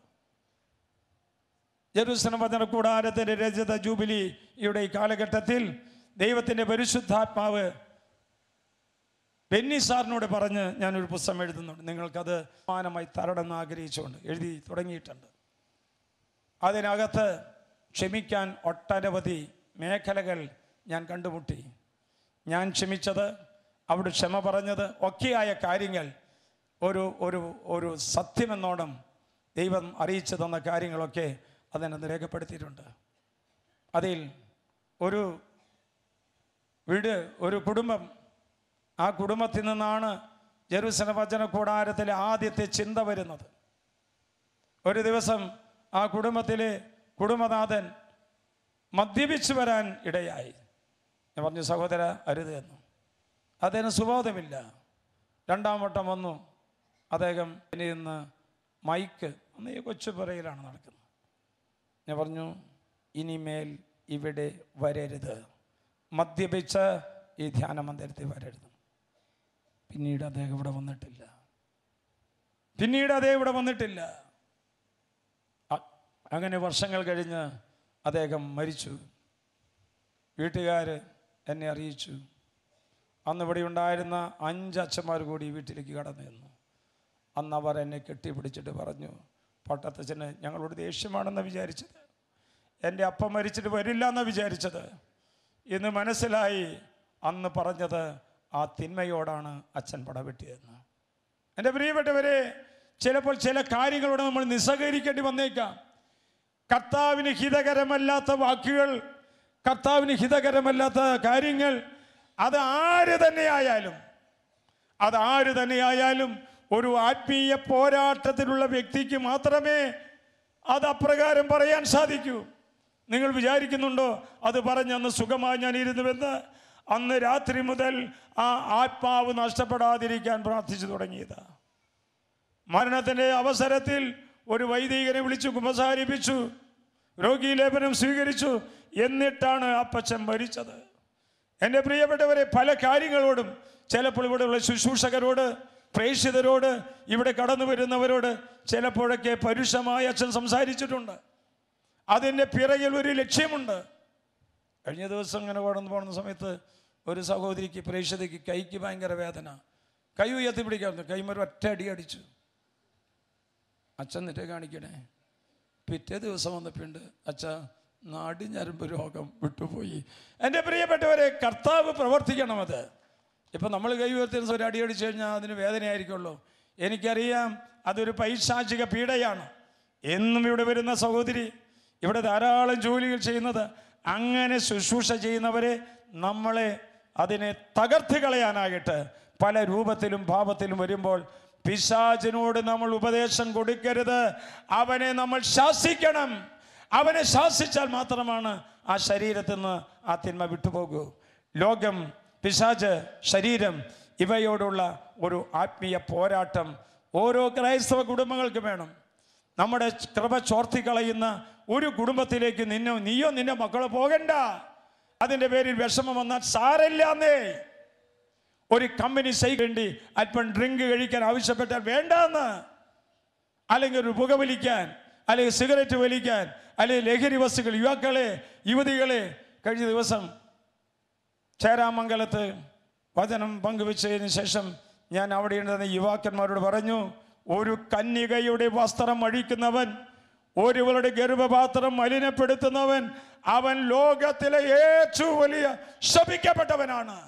ജെറുസലം വചന കൂടാരത്തിൻ്റെ രജത ജൂബിലിയുടെ ഈ കാലഘട്ടത്തിൽ ദൈവത്തിൻ്റെ പരിശുദ്ധാത്മാവ് ബെന്നി സാറിനോട് പറഞ്ഞ് ഞാനൊരു പുസ്തകം എഴുതുന്നുണ്ട് നിങ്ങൾക്കത് സമാനമായി തരണമെന്ന് ആഗ്രഹിച്ചുകൊണ്ട് എഴുതി തുടങ്ങിയിട്ടുണ്ട് അതിനകത്ത് ക്ഷമിക്കാൻ ഒട്ടനവധി മേഖലകൾ ഞാൻ കണ്ടുമുട്ടി ഞാൻ ക്ഷമിച്ചത് അവിടെ ക്ഷമ പറഞ്ഞത് ഒക്കെയായ കാര്യങ്ങൾ ഒരു ഒരു ഒരു സത്യമെന്നോണം ദൈവം അറിയിച്ചു തന്ന കാര്യങ്ങളൊക്കെ അതിനകത്ത് രേഖപ്പെടുത്തിയിട്ടുണ്ട് അതിൽ ഒരു വീട് ഒരു കുടുംബം ആ കുടുംബത്തിൽ നിന്നാണ് ജെറുസലം വചന കൂടാരത്തിലെ ആദ്യത്തെ ചിന്ത വരുന്നത് ഒരു ദിവസം ആ കുടുംബത്തിലെ കുടുംബനാഥൻ മദ്യപിച്ചു വരാൻ ഇടയായി ഞാൻ പറഞ്ഞു സഹോദര അരുത് എന്ന് അദ്ദേഹം സുബോധമില്ല രണ്ടാം വട്ടം വന്നു അദ്ദേഹം ഇനി നിന്ന് മൈക്ക് അന്ന് ഈ കൊച്ചു പുറയിലാണ് നടക്കുന്നത് ഞാൻ പറഞ്ഞു ഇനിമേൽ ഇവിടെ വരരുത് മദ്യപിച്ച് ഈ ധ്യാന മന്ദിരത്തിൽ വരരുത് പിന്നീട് അദ്ദേഹം ഇവിടെ വന്നിട്ടില്ല പിന്നീട് അദ്ദേഹം ഇവിടെ വന്നിട്ടില്ല അ- അങ്ങനെ വർഷങ്ങൾ കഴിഞ്ഞ് അദ്ദേഹം മരിച്ചു വീട്ടുകാർ എന്നെ അറിയിച്ചു അന്ന് ഇവിടെ ഉണ്ടായിരുന്ന അഞ്ച് അച്ഛന്മാർ കൂടി ഈ വീട്ടിലേക്ക് കടന്നു നിന്നു അന്ന് അവർ എന്നെ കെട്ടിപ്പിടിച്ചിട്ട് പറഞ്ഞു പട്ടത്തച്ഛന് ഞങ്ങളോട് ദേഷ്യമാണെന്ന് വിചാരിച്ചത് എൻ്റെ അപ്പം മരിച്ചിട്ട് വരില്ല എന്ന് വിചാരിച്ചത് ഇന്ന് മനസ്സിലായി അന്ന് പറഞ്ഞത് ആ തിന്മയോടാണ് അച്ഛൻ പടവെട്ടിയതെന്ന് എൻ്റെ പ്രിയപ്പെട്ടവരെ ചിലപ്പോൾ ചില കാര്യങ്ങളോട് നമ്മൾ നിസ്സഹകരിക്കേണ്ടി വന്നേക്കാം കർത്താവിന് ഹിതകരമല്ലാത്ത വാക്കുകൾ കർത്താവിന് ഹിതകരമല്ലാത്ത കാര്യങ്ങൾ അത് ആര് തന്നെയായാലും അത് ആര് തന്നെയായാലും ഒരു ആത്മീയ പോരാട്ടത്തിലുള്ള വ്യക്തിക്ക് മാത്രമേ അത് അപ്രകാരം പറയാൻ സാധിക്കൂ നിങ്ങൾ വിചാരിക്കുന്നുണ്ടോ അത് പറഞ്ഞ് അന്ന് സുഖമായി ഞാൻ ഇരുന്നുവെന്ന് അന്ന് രാത്രി മുതൽ ആ ആത്മാവ് നഷ്ടപ്പെടാതിരിക്കാൻ പ്രാർത്ഥിച്ചു തുടങ്ങിയതാ മരണത്തിൻ്റെ അവസരത്തിൽ ഒരു വൈദികനെ വിളിച്ചു കുമ്പസാരിപ്പിച്ചു രോഗീലേപനം സ്വീകരിച്ചു എന്നിട്ടാണ് അപ്പച്ചൻ മരിച്ചത് എൻ്റെ പ്രിയപ്പെട്ടവരെ പല കാര്യങ്ങളോടും ചിലപ്പോൾ ഇവിടെയുള്ള ശുശ്രൂഷകരോട് പ്രേക്ഷിതരോട് ഇവിടെ കടന്നു വരുന്നവരോട് ചിലപ്പോഴൊക്കെ പരുഷമായി അച്ഛൻ സംസാരിച്ചിട്ടുണ്ട് അതിൻ്റെ പിറകിൽ ഒരു ലക്ഷ്യമുണ്ട് കഴിഞ്ഞ ദിവസം ഇങ്ങനെ കടന്നു പോകുന്ന സമയത്ത് ഒരു സഹോദരിക്ക് പ്രേക്ഷിതയ്ക്ക് കൈക്ക് ഭയങ്കര വേദന കൈ ഉയർത്തി പിടിക്കാറുണ്ട് കൈമൊരു ഒറ്റ അടി അടിച്ചു അച്ഛൻ നിറ്റേ കാണിക്കണേ പിറ്റേ ദിവസം വന്നപ്പോണ്ട് അച്ഛ നാടിഞ്ഞരമ്പ് രോഗം വിട്ടുപോയി എൻ്റെ പ്രിയപ്പെട്ടവരെ കർത്താവ് പ്രവർത്തിക്കണം അത് ഇപ്പം നമ്മൾ കൈ ഉയർത്തുന്ന ഒരു അടി അടിച്ചു കഴിഞ്ഞാൽ അതിന് വേദനയായിരിക്കുമല്ലോ എനിക്കറിയാം അതൊരു പൈശാചിക പീഡയാണ് എന്നും ഇവിടെ വരുന്ന സഹോദരി ഇവിടെ ധാരാളം ജോലികൾ ചെയ്യുന്നത് അങ്ങനെ ശുശ്രൂഷ ചെയ്യുന്നവരെ നമ്മളെ അതിനെ തകർത്ത് കളയാനായിട്ട് പല രൂപത്തിലും ഭാവത്തിലും വരുമ്പോൾ പിശാചിനോട് നമ്മൾ ഉപദേശം കൊടുക്കരുത് അവനെ നമ്മൾ ശാസിക്കണം അവനെ ശാസിച്ചാൽ മാത്രമാണ് ആ ശരീരത്തിൽ നിന്ന് ആ തിന്മ വിട്ടുപോകൂ ലോകം പിശാച് ശരീരം ഇവയോടുള്ള ഒരു ആത്മീയ പോരാട്ടം ഓരോ ക്രൈസ്തവ കുടുംബങ്ങൾക്കും വേണം നമ്മുടെ കൃപ ചോർത്തിക്കളയുന്ന ഒരു കുടുംബത്തിലേക്ക് നിന്നോ നീയോ നിന്റെ മക്കളോ പോകണ്ട അതിൻ്റെ പേരിൽ വിഷമം വന്നാൽ സാരമില്ലാന്നേ ഒരു കമ്പനി സൈ വേണ്ടി അല്പം ഡ്രിങ്ക് കഴിക്കാൻ ആവശ്യപ്പെട്ടാൽ വേണ്ടെന്ന് അല്ലെങ്കിൽ ഒരു പുകവലിക്കാൻ അല്ലെങ്കിൽ സിഗരറ്റ് വലിക്കാൻ അല്ലെങ്കിൽ ലഹരി വസ്തുക്കൾ യുവാക്കളെ യുവതികളെ കഴിഞ്ഞ ദിവസം ചേരാമംഗലത്ത് വചനം പങ്കുവച്ചതിന് ശേഷം ഞാൻ അവിടെ ഉണ്ടായിരുന്ന യുവാക്കന്മാരോട് പറഞ്ഞു ഒരു കന്യകയുടെ വസ്ത്രം അഴിക്കുന്നവൻ ഒരുവളുടെ ഗർഭപാത്രം മലിനപ്പെടുത്തുന്നവൻ അവൻ ലോകത്തിലെ ഏറ്റവും വലിയ ശപിക്കപ്പെട്ടവനാണ്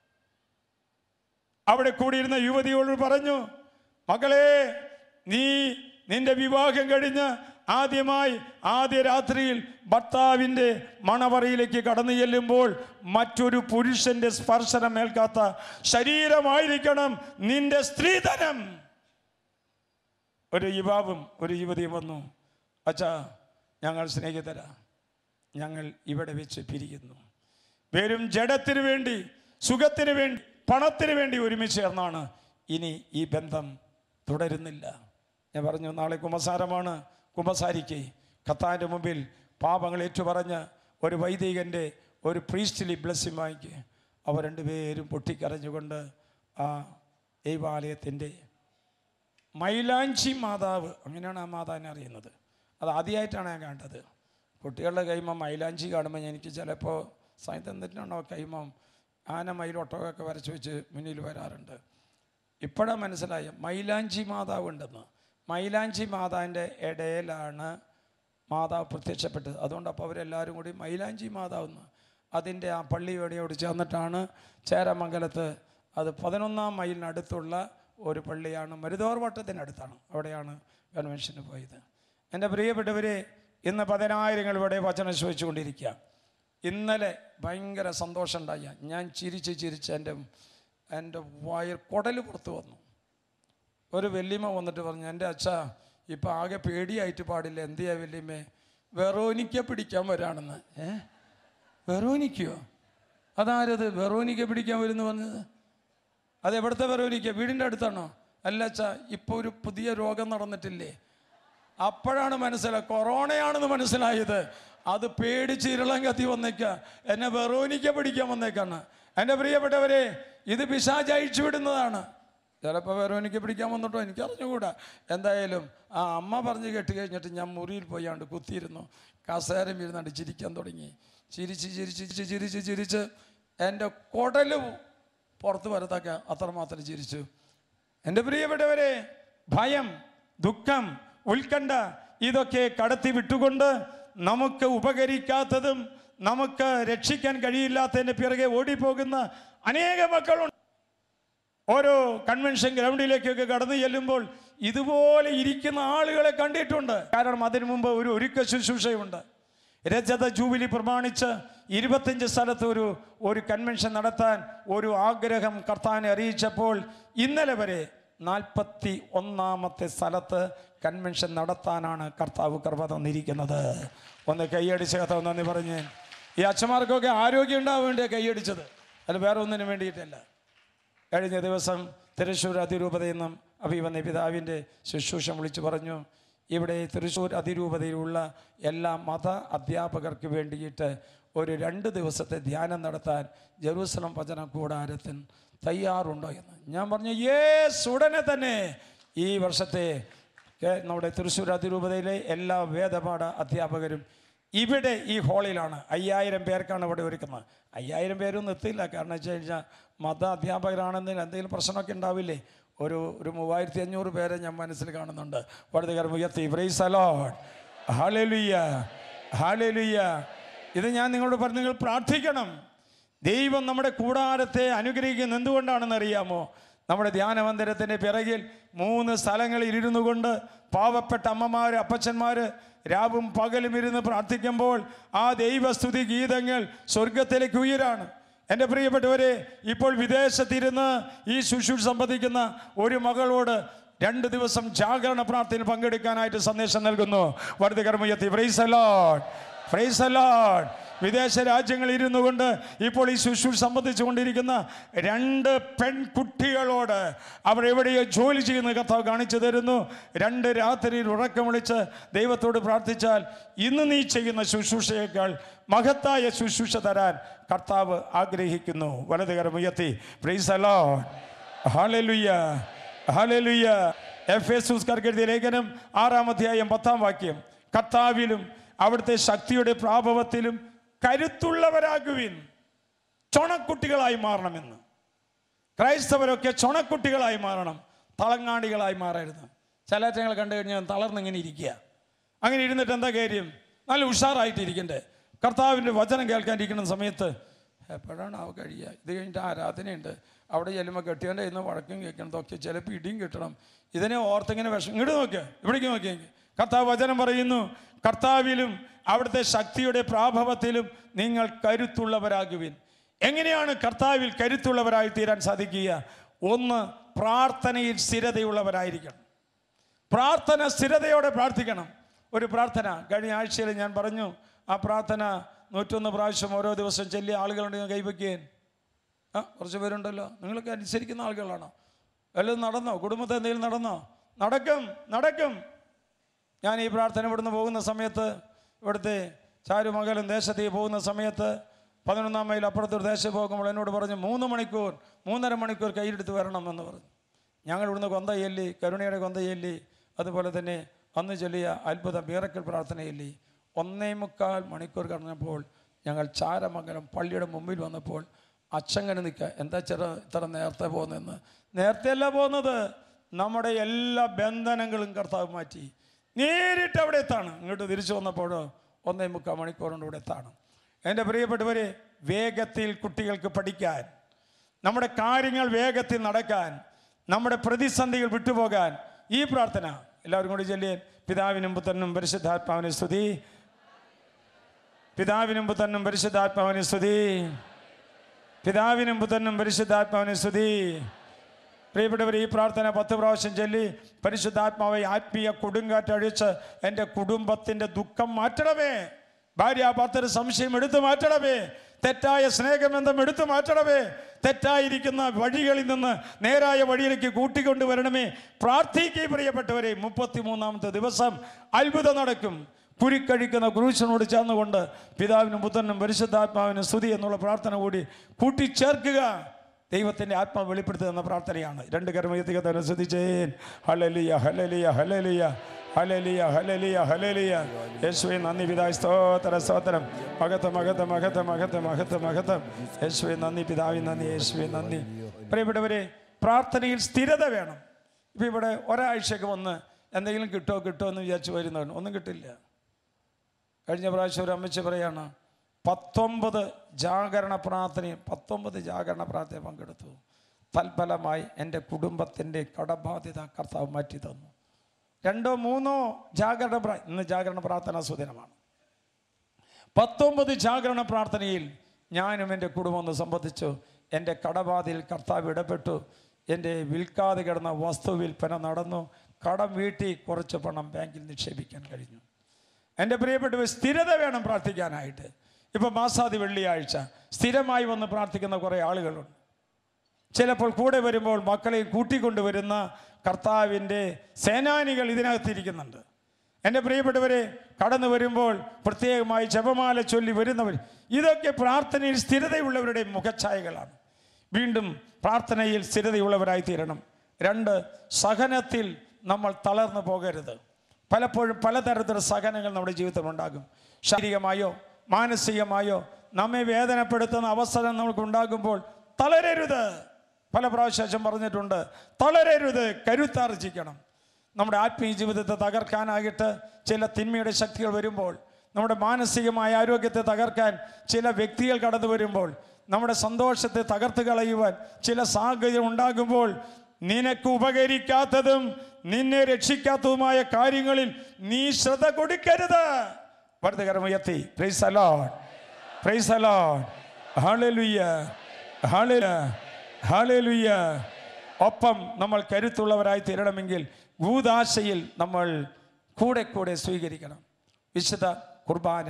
അവിടെ കൂടിയിരുന്ന യുവതിയോട് പറഞ്ഞു മകളെ നീ നിന്റെ വിവാഹം കഴിഞ്ഞ് ആദ്യമായി ആദ്യ രാത്രിയിൽ ഭർത്താവിൻ്റെ മണവറയിലേക്ക് കടന്നു ചെല്ലുമ്പോൾ മറ്റൊരു പുരുഷന്റെ സ്പർശനം ഏൽക്കാത്ത ശരീരമായിരിക്കണം നിന്റെ സ്ത്രീധനം ഒരു യുവാവും ഒരു യുവതിയും വന്നു അച്ഛാ ഞങ്ങൾ സ്നേഹിതര ഞങ്ങൾ ഇവിടെ വെച്ച് പിരിയുന്നു വെറും ജഡത്തിന് വേണ്ടി സുഖത്തിന് വേണ്ടി പണത്തിന് വേണ്ടി ഒരുമിച്ച് ചേർന്നാണ് ഇനി ഈ ബന്ധം തുടരുന്നില്ല ഞാൻ പറഞ്ഞു നാളെ കുമ്പസാരമാണ് കുമ്പസാരിക്ക് കത്താൻ്റെ മുമ്പിൽ പാപങ്ങൾ ഏറ്റുപറഞ്ഞ് ഒരു വൈദികൻ്റെ ഒരു പ്രീസ്റ്റലി ബ്ലെസ്സിങ് വാങ്ങിക്ക് അവർ രണ്ടുപേരും പൊട്ടിക്കരഞ്ഞുകൊണ്ട് ആ ദൈവാലയത്തിൻ്റെ മൈലാഞ്ചി മാതാവ് അങ്ങനെയാണ് ആ മാതാവിനെ അറിയുന്നത് അത് ആദ്യമായിട്ടാണ് ഞാൻ കണ്ടത് കുട്ടികളുടെ കൈമ മൈലാഞ്ചി കാണുമ്പോൾ എനിക്ക് ചിലപ്പോൾ സാഹിത്യം തന്നെയാണോ കൈമം ആന മയിലൊട്ടകമൊക്കെ വരച്ച് വെച്ച് മുന്നിൽ വരാറുണ്ട് ഇപ്പോഴാണ് മനസ്സിലായ മൈലാഞ്ചി മാതാവ് ഉണ്ടെന്ന് മൈലാഞ്ചി മാതാവിൻ്റെ ഇടയിലാണ് മാതാവ് പ്രത്യക്ഷപ്പെട്ടത് അതുകൊണ്ട് അപ്പോൾ അവരെല്ലാവരും കൂടി മൈലാഞ്ചി മാതാവെന്ന് അതിൻ്റെ ആ പള്ളിയോടെയോട് ചേർന്നിട്ടാണ് ചേരമംഗലത്ത് അത് പതിനൊന്നാം മൈലിനടുത്തുള്ള ഒരു പള്ളിയാണ് മരുതോർ വട്ടത്തിനടുത്താണ് അവിടെയാണ് കൺവെൻഷന് പോയത് എൻ്റെ പ്രിയപ്പെട്ടവരെ ഇന്ന് പതിനായിരങ്ങൾ ഇവിടെ വചനം ചോദിച്ചുകൊണ്ടിരിക്കുക ഇന്നലെ ഭയങ്കര സന്തോഷം ഉണ്ടായ ഞാൻ ചിരിച്ച് ചിരിച്ച് എൻ്റെ എൻ്റെ വയർ കുടൽ പുറത്ത് വന്നു ഒരു വല്യമ്മ വന്നിട്ട് പറഞ്ഞു എൻ്റെ അച്ഛ ഇപ്പം ആകെ പേടിയായിട്ട് പാടില്ല എന്തിയാ വല്യമ്മേ വെറോനിക്ക പിടിക്കാൻ വരാണെന്ന് ഏ വെറോനിക്കയോ അതാരത് വെറോനിക്ക പിടിക്കാൻ വരുന്നു പറഞ്ഞത് അത് എവിടുത്തെ വെറോനിക്ക വീടിൻ്റെ അടുത്താണോ അല്ല അച്ഛാ ഇപ്പോൾ ഒരു പുതിയ രോഗം നടന്നിട്ടില്ലേ അപ്പോഴാണ് മനസ്സിലായത് കൊറോണയാണെന്ന് മനസ്സിലായത് അത് പേടിച്ച് ഇരളം കത്തി വന്നേക്ക എന്നെ വെറോനിക്ക പിടിക്കാൻ വന്നേക്കാണ് എൻ്റെ പ്രിയപ്പെട്ടവരെ ഇത് പിശാച് അഴിച്ചു വിടുന്നതാണ് ചിലപ്പോൾ വെറോനിക്ക പിടിക്കാൻ വന്നിട്ടോ എനിക്ക് അറിഞ്ഞുകൂടാ എന്തായാലും ആ അമ്മ പറഞ്ഞ് കേട്ട് കഴിഞ്ഞിട്ട് ഞാൻ മുറിയിൽ പോയാണ്ട് കുത്തിയിരുന്നു കസേരം ഇരുന്നാണ്ട് ചിരിക്കാൻ തുടങ്ങി ചിരിച്ച് ചിരിച്ച് ചിരിച്ച് ചിരിച്ച് ചിരിച്ച് എൻ്റെ കുടല് പുറത്ത് വരത്തൊക്കെ അത്രമാത്രം ചിരിച്ചു എൻ്റെ പ്രിയപ്പെട്ടവരെ ഭയം ദുഃഖം ഉത്കണ്ഠ ഇതൊക്കെ കടത്തി വിട്ടുകൊണ്ട് നമുക്ക് ഉപകരിക്കാത്തതും നമുക്ക് രക്ഷിക്കാൻ കഴിയില്ലാത്തതിൻ്റെ പിറകെ ഓടിപ്പോകുന്ന അനേക മക്കളുണ്ട് ഓരോ കൺവെൻഷൻ ഗ്രൗണ്ടിലേക്കൊക്കെ കടന്നു ചെല്ലുമ്പോൾ ഇതുപോലെ ഇരിക്കുന്ന ആളുകളെ കണ്ടിട്ടുണ്ട് കാരണം അതിനു മുമ്പ് ഒരു ഒരുക്ക ശുശ്രൂഷയുണ്ട് രജത ജൂബിലി പ്രമാണിച്ച് ഇരുപത്തഞ്ച് സ്ഥലത്ത് ഒരു ഒരു കൺവെൻഷൻ നടത്താൻ ഒരു ആഗ്രഹം കർത്താനെ അറിയിച്ചപ്പോൾ ഇന്നലെ വരെ നാൽപ്പത്തി ഒന്നാമത്തെ സ്ഥലത്ത് കൺവെൻഷൻ നടത്താനാണ് കർത്താവ് കൃപ തന്നിരിക്കുന്നത് ഒന്ന് കൈയടിച്ച് കർത്താവ് നന്ദി പറഞ്ഞ് ഈ അച്ഛന്മാർക്കൊക്കെ ആരോഗ്യം ഉണ്ടാവാൻ വേണ്ടിയാണ് കൈയടിച്ചത് അല്ല വേറെ ഒന്നിനും വേണ്ടിയിട്ടല്ല കഴിഞ്ഞ ദിവസം തൃശ്ശൂർ അതിരൂപതയിൽ നിന്നും അഭിവന്ന പിതാവിൻ്റെ ശുശ്രൂഷ വിളിച്ചു പറഞ്ഞു ഇവിടെ തൃശ്ശൂർ അതിരൂപതയിലുള്ള എല്ലാ മത അധ്യാപകർക്ക് വേണ്ടിയിട്ട് ഒരു രണ്ട് ദിവസത്തെ ധ്യാനം നടത്താൻ ജെറൂസലം വചന കൂടാരത്തിൽ തയ്യാറുണ്ടോ എന്ന് ഞാൻ പറഞ്ഞു യേസ് ഉടനെ തന്നെ ഈ വർഷത്തെ കേ- നമ്മുടെ തൃശ്ശൂർ അതിരൂപതയിലെ എല്ലാ വേദപാഠ അധ്യാപകരും ഇവിടെ ഈ ഹാളിലാണ് അയ്യായിരം പേർക്കാണ് ഇവിടെ ഒരുക്കുന്നത് അയ്യായിരം പേരൊന്നും എത്തില്ല കാരണം വെച്ച് കഴിഞ്ഞാൽ മത അധ്യാപകരാണെന്നതിൽ എന്തെങ്കിലും പ്രശ്നമൊക്കെ ഉണ്ടാവില്ലേ ഒരു ഒരു മൂവായിരത്തി അഞ്ഞൂറ് പേരെ ഞാൻ മനസ്സിൽ കാണുന്നുണ്ട് വടുതകരം ഉയർത്തി പ്രൈസ് അലോഡ് ഹാലലുയ്യ ഹാലലുയ്യ ഇത് ഞാൻ നിങ്ങളോട് പറഞ്ഞു നിങ്ങൾ പ്രാർത്ഥിക്കണം ദൈവം നമ്മുടെ കൂടാരത്തെ അനുഗ്രഹിക്കുന്ന എന്തുകൊണ്ടാണെന്ന് അറിയാമോ നമ്മുടെ ധ്യാനമന്ദിരത്തിൻ്റെ പിറകിൽ മൂന്ന് സ്ഥലങ്ങളിൽ ഇരുന്നു കൊണ്ട് പാവപ്പെട്ട അമ്മമാർ അപ്പച്ചന്മാർ രാവും പകലും ഇരുന്ന് പ്രാർത്ഥിക്കുമ്പോൾ ആ ദൈവസ്തുതി ഗീതങ്ങൾ സ്വർഗത്തിലേക്ക് ഉയരാണ് എൻ്റെ പ്രിയപ്പെട്ടവരെ ഇപ്പോൾ വിദേശത്തിരുന്ന് ഈ ശുശ്രൂഷ സംബന്ധിക്കുന്ന ഒരു മകളോട് രണ്ട് ദിവസം ജാഗരണ പ്രാർത്ഥനയിൽ പങ്കെടുക്കാനായിട്ട് സന്ദേശം നൽകുന്നു വർദ്ധകർമ്മയത്തി ഫ്രൈസ് അലോഡ് ഫ്രൈസ് അലോഡ് വിദേശ രാജ്യങ്ങളിൽ ഇരുന്നു കൊണ്ട് ഇപ്പോൾ ഈ ശുശ്രൂഷ സംബന്ധിച്ചു കൊണ്ടിരിക്കുന്ന രണ്ട് പെൺകുട്ടികളോട് അവർ എവിടെയോ ജോലി ചെയ്യുന്ന കർത്താവ് കാണിച്ചു തരുന്നു രണ്ട് രാത്രിയിൽ ഉറക്കം വിളിച്ച് ദൈവത്തോട് പ്രാർത്ഥിച്ചാൽ ഇന്ന് നീ ചെയ്യുന്ന ശുശ്രൂഷയേക്കാൾ മഹത്തായ ശുശ്രൂഷ തരാൻ കർത്താവ് ആഗ്രഹിക്കുന്നു വലതുകരം ഉയർത്തി പ്രൈസ് അലോഡ് ഹാലലുയ്യ ഹാലലുയ്യ എഫ് എസ് എഴുതിയ ലേഖനം ആറാം അധ്യായം പത്താം വാക്യം കർത്താവിലും അവിടുത്തെ ശക്തിയുടെ പ്രാഭവത്തിലും കരുത്തുള്ളവരാകുവിൻ ചൊണക്കുട്ടികളായി മാറണമെന്ന് ക്രൈസ്തവരൊക്കെ ചൊണക്കുട്ടികളായി മാറണം തളങ്ങാടികളായി മാറരുത് ചിലറ്റങ്ങൾ കണ്ടു കഴിഞ്ഞാൽ തളർന്നിങ്ങനെ ഇരിക്കുക അങ്ങനെ ഇരുന്നിട്ട് എന്താ കാര്യം നല്ല ഉഷാറായിട്ടിരിക്കണ്ടേ കർത്താവിൻ്റെ വചനം കേൾക്കാനിരിക്കുന്ന സമയത്ത് എപ്പോഴാണ് അവ കഴിയുക ഇത് കഴിഞ്ഞിട്ട് ആരാധനയുണ്ട് അവിടെ ചെല്ലുമ്പോൾ കെട്ടിയവൻ്റെ ഇന്ന് വഴക്കും കേൾക്കണം ഇതൊക്കെ ചിലപ്പോൾ ഇടിയും കിട്ടണം ഇതിനെ ഓർത്തിങ്ങനെ വിഷം ഇങ്ങോട്ട് നോക്കുക ഇവിടേക്ക് നോക്കിയെങ്കിൽ കർത്താവ് വചനം പറയുന്നു കർത്താവിലും അവിടുത്തെ ശക്തിയുടെ പ്രാഭവത്തിലും നിങ്ങൾ കരുത്തുള്ളവരാകുവിൻ എങ്ങനെയാണ് കർത്താവിൽ കരുത്തുള്ളവരായി തീരാൻ സാധിക്കുക ഒന്ന് പ്രാർത്ഥനയിൽ സ്ഥിരതയുള്ളവരായിരിക്കണം പ്രാർത്ഥന സ്ഥിരതയോടെ പ്രാർത്ഥിക്കണം ഒരു പ്രാർത്ഥന കഴിഞ്ഞ ആഴ്ചയിൽ ഞാൻ പറഞ്ഞു ആ പ്രാർത്ഥന നൂറ്റൊന്ന് പ്രാവശ്യം ഓരോ ദിവസം ചെല്ലിയ ആളുകളുണ്ടെങ്കിൽ കൈവയ്ക്കുകയും ആ കുറച്ച് പേരുണ്ടല്ലോ നിങ്ങളൊക്കെ അനുസരിക്കുന്ന ആളുകളാണോ വല്ലതും നടന്നോ കുടുംബത്തെ എന്തെങ്കിലും നടന്നോ നടക്കും നടക്കും ഞാൻ ഈ പ്രാർത്ഥന ഇവിടുന്ന് പോകുന്ന സമയത്ത് ഇവിടുത്തെ ചാരുമകലും ദേശത്തേക്ക് പോകുന്ന സമയത്ത് പതിനൊന്നാം മൈൽ അപ്പുറത്തൊരു ദേശത്ത് പോകുമ്പോൾ എന്നോട് പറഞ്ഞു മൂന്ന് മണിക്കൂർ മൂന്നര മണിക്കൂർ കയ്യിലെടുത്ത് വരണം എന്ന് പറഞ്ഞു ഞങ്ങൾ ഇവിടുന്ന് കൊന്ത ചൊല്ലി കരുണയുടെ കൊന്ത ചൊല്ലി അതുപോലെ തന്നെ അന്ന് ചൊല്ലിയ അത്ഭുത മീറക്കൽ പ്രാർത്ഥന ചൊല്ലി ഒന്നേ മുക്കാൽ മണിക്കൂർ കടന്നപ്പോൾ ഞങ്ങൾ ചാരമംഗലം പള്ളിയുടെ മുമ്പിൽ വന്നപ്പോൾ അച്ചങ്ങനെ നിൽക്കുക എന്താ ചെറ ഇത്ര നേരത്തെ പോകുന്നതെന്ന് നേരത്തെ അല്ല പോകുന്നത് നമ്മുടെ എല്ലാ ബന്ധനങ്ങളും കർത്താവ് മാറ്റി നേരിട്ട് അവിടെ എത്താണ് ഇങ്ങോട്ട് തിരിച്ചു വന്നപ്പോഴോ ഒന്നേ മുക്കാൽ മണിക്കൂറുകൊണ്ട് ഇവിടെ എത്താണ് എൻ്റെ പ്രിയപ്പെട്ടവരെ വേഗത്തിൽ കുട്ടികൾക്ക് പഠിക്കാൻ നമ്മുടെ കാര്യങ്ങൾ വേഗത്തിൽ നടക്കാൻ നമ്മുടെ പ്രതിസന്ധികൾ വിട്ടുപോകാൻ ഈ പ്രാർത്ഥന എല്ലാവരും കൂടി ചൊല്ലിയൻ പിതാവിനും പുത്രനും പരിശുദ്ധാത്മാവിനെ സ്തുതി പിതാവിനും പുത്രനും പരിശുദ്ധാത്മാവിനെ സ്തുതി പിതാവിനും പുത്രനും പരിശുദ്ധാത്മാവിനെ സ്തുതി പ്രിയപ്പെട്ടവർ ഈ പ്രാർത്ഥന പത്ത് പ്രാവശ്യം ചൊല്ലി പരിശുദ്ധാത്മാവെ ആത്മീയ കൊടുങ്കാറ്റ് അഴിച്ച് എൻ്റെ കുടുംബത്തിൻ്റെ ദുഃഖം മാറ്റണമേ ഭാര്യ ഭർത്തർ സംശയം എടുത്തു മാറ്റണമേ തെറ്റായ സ്നേഹബന്ധം എടുത്തു മാറ്റണമേ തെറ്റായിരിക്കുന്ന വഴികളിൽ നിന്ന് നേരായ വഴിയിലേക്ക് കൂട്ടിക്കൊണ്ടുവരണമേ പ്രാർത്ഥിക്കുക പ്രിയപ്പെട്ടവരെ മുപ്പത്തിമൂന്നാമത്തെ ദിവസം അത്ഭുതം നടക്കും കുരിക്കഴിക്കുന്ന ക്രൂശനോട് ചേർന്നുകൊണ്ട് പിതാവിനും പുത്രനും പരിശുദ്ധാത്മാവിനും സ്തുതി എന്നുള്ള പ്രാർത്ഥന കൂടി കൂട്ടിച്ചേർക്കുക ദൈവത്തിൻ്റെ ആത്മാവ് വെളിപ്പെടുത്തുക എന്ന പ്രാർത്ഥനയാണ് രണ്ട് കർമ്മയത്തിക തന്നെ ശ്രദ്ധിച്ചേൻ ഹലലിയ ഹലലിയ ഹലലിയ ഹലലിയ ഹലലിയ ഹലലിയ യേശുവെ നന്ദി പിതാവ് സ്തോത്ര സ്തോത്രം മഹത്വം മഹത്വം മഹത്വം മഹത്വം മഹത്വം മഹത്വം യേശുവെ നന്ദി പിതാവി നന്ദി യേശുവെ നന്ദി പ്രിയപ്പെട്ടവരെ പ്രാർത്ഥനയിൽ സ്ഥിരത വേണം ഇപ്പം ഇവിടെ ഒരാഴ്ചയൊക്കെ വന്ന് എന്തെങ്കിലും കിട്ടുമോ കിട്ടുമോ എന്ന് വിചാരിച്ച് വരുന്നവൻ ഒന്നും കിട്ടില്ല കഴിഞ്ഞ പ്രാവശ്യം ഒരു അമ്മച്ചി പറയാണ് പത്തൊമ്പത് ജാഗരണ പ്രാർത്ഥനയും പത്തൊമ്പത് ജാഗരണ പ്രാർത്ഥന പങ്കെടുത്തു തൽഫലമായി എൻ്റെ കുടുംബത്തിൻ്റെ കടബാധ്യത കർത്താവ് മാറ്റി തന്നു രണ്ടോ മൂന്നോ ജാഗരണ പ്രാ ഇന്ന് ജാഗരണ പ്രാർത്ഥന സുദിനമാണ് പത്തൊമ്പത് ജാഗരണ പ്രാർത്ഥനയിൽ ഞാനും എൻ്റെ കുടുംബം ഒന്ന് സംബന്ധിച്ചു എൻ്റെ കടബാധയിൽ കർത്താവ് ഇടപെട്ടു എൻ്റെ വിൽക്കാതെ കിടന്ന വസ്തു വിൽപ്പന നടന്നു കടം വീട്ടി കുറച്ച് പണം ബാങ്കിൽ നിക്ഷേപിക്കാൻ കഴിഞ്ഞു എൻ്റെ പ്രിയപ്പെട്ടവർ സ്ഥിരത വേണം പ്രാർത്ഥിക്കാനായിട്ട് ഇപ്പം മാസാദി വെള്ളിയാഴ്ച സ്ഥിരമായി വന്ന് പ്രാർത്ഥിക്കുന്ന കുറേ ആളുകളുണ്ട് ചിലപ്പോൾ കൂടെ വരുമ്പോൾ മക്കളെ കൂട്ടിക്കൊണ്ടുവരുന്ന കർത്താവിൻ്റെ സേനാനികൾ ഇതിനകത്തിരിക്കുന്നുണ്ട് എൻ്റെ പ്രിയപ്പെട്ടവരെ കടന്നു വരുമ്പോൾ പ്രത്യേകമായി ജപമാല ചൊല്ലി വരുന്നവർ ഇതൊക്കെ പ്രാർത്ഥനയിൽ സ്ഥിരതയുള്ളവരുടെ മുഖഛായകളാണ് വീണ്ടും പ്രാർത്ഥനയിൽ സ്ഥിരതയുള്ളവരായി തീരണം രണ്ട് സഹനത്തിൽ നമ്മൾ തളർന്നു പോകരുത് പലപ്പോഴും പലതരത്തിലുള്ള സഹനങ്ങൾ നമ്മുടെ ജീവിതത്തിൽ ഉണ്ടാകും ശാരീരികമായോ മാനസികമായോ നമ്മെ വേദനപ്പെടുത്തുന്ന അവസരം നമുക്ക് ഉണ്ടാകുമ്പോൾ തളരരുത് പല പ്രാവശ്യം അച്ഛൻ പറഞ്ഞിട്ടുണ്ട് തളരരുത് കരുത്താർജിക്കണം നമ്മുടെ ആത്മീയ ജീവിതത്തെ തകർക്കാനായിട്ട് ചില തിന്മയുടെ ശക്തികൾ വരുമ്പോൾ നമ്മുടെ മാനസികമായ ആരോഗ്യത്തെ തകർക്കാൻ ചില വ്യക്തികൾ കടന്നു വരുമ്പോൾ നമ്മുടെ സന്തോഷത്തെ തകർത്ത് കളയുവാൻ ചില സാഹചര്യം ഉണ്ടാകുമ്പോൾ നിനക്ക് ഉപകരിക്കാത്തതും നിന്നെ രക്ഷിക്കാത്തതുമായ കാര്യങ്ങളിൽ നീ ശ്രദ്ധ കൊടുക്കരുത് വലത് കരമുയർത്തി പ്രൈസ് അലോൺ പ്രൈസ് അലോൺ ഹാലലുയ്യ ഹാലല ഹാലലുയ്യ ഒപ്പം നമ്മൾ കരുത്തുള്ളവരായി തീരണമെങ്കിൽ ഭൂതാശയിൽ നമ്മൾ കൂടെ കൂടെ സ്വീകരിക്കണം വിശുദ്ധ കുർബാന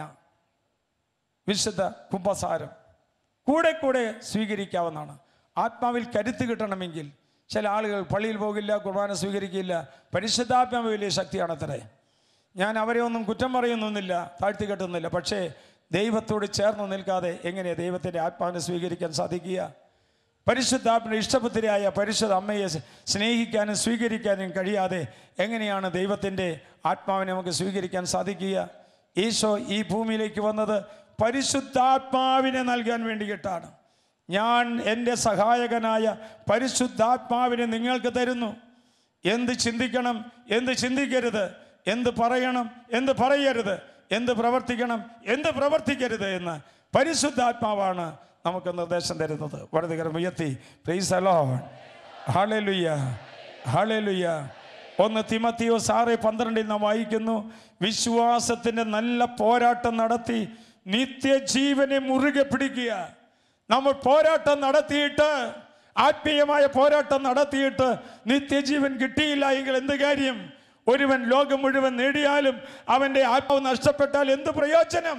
വിശുദ്ധ കുംഭസാരം കൂടെ കൂടെ സ്വീകരിക്കാവുന്നതാണ് ആത്മാവിൽ കരുത്ത് കിട്ടണമെങ്കിൽ ചില ആളുകൾ പള്ളിയിൽ പോകില്ല കുർബാന സ്വീകരിക്കില്ല പരിശുദ്ധാത്മാവ് വലിയ ശക്തിയാണത്രേ ഞാൻ അവരെ ഒന്നും കുറ്റം പറയുന്നൊന്നുമില്ല താഴ്ത്തി കെട്ടുന്നില്ല പക്ഷേ ദൈവത്തോട് ചേർന്ന് നിൽക്കാതെ എങ്ങനെ ദൈവത്തിൻ്റെ ആത്മാവിനെ സ്വീകരിക്കാൻ സാധിക്കുക പരിശുദ്ധാത്മയുടെ ഇഷ്ടപുത്രിയായ പരിശുദ്ധ അമ്മയെ സ്നേഹിക്കാനും സ്വീകരിക്കാനും കഴിയാതെ എങ്ങനെയാണ് ദൈവത്തിൻ്റെ ആത്മാവിനെ നമുക്ക് സ്വീകരിക്കാൻ സാധിക്കുക ഈശോ ഈ ഭൂമിയിലേക്ക് വന്നത് പരിശുദ്ധാത്മാവിനെ നൽകാൻ വേണ്ടിയിട്ടാണ് ഞാൻ എൻ്റെ സഹായകനായ പരിശുദ്ധാത്മാവിനെ നിങ്ങൾക്ക് തരുന്നു എന്ത് ചിന്തിക്കണം എന്ത് ചിന്തിക്കരുത് എന്ത് പറയണം എന്ത് പറയരുത് എന്ത് പ്രവർത്തിക്കണം എന്ത് പ്രവർത്തിക്കരുത് എന്ന് പരിശുദ്ധാത്മാവാണ് നമുക്ക് നിർദ്ദേശം തരുന്നത് വലതുകരം ഉയർത്തി പ്രീസ് അലോ ഹാളേലുയ്യ ഹാളേലുയ്യ ഒന്ന് തിമത്തിയോ സാറ് പന്ത്രണ്ടിൽ നാം വായിക്കുന്നു വിശ്വാസത്തിൻ്റെ നല്ല പോരാട്ടം നടത്തി നിത്യജീവനെ മുറുകെ പിടിക്കുക നമ്മൾ പോരാട്ടം നടത്തിയിട്ട് ആത്മീയമായ പോരാട്ടം നടത്തിയിട്ട് നിത്യജീവൻ കിട്ടിയില്ല എങ്കിൽ എന്ത് കാര്യം ഒരുവൻ ലോകം മുഴുവൻ നേടിയാലും അവൻ്റെ ആത്മാവ് നഷ്ടപ്പെട്ടാൽ എന്ത് പ്രയോജനം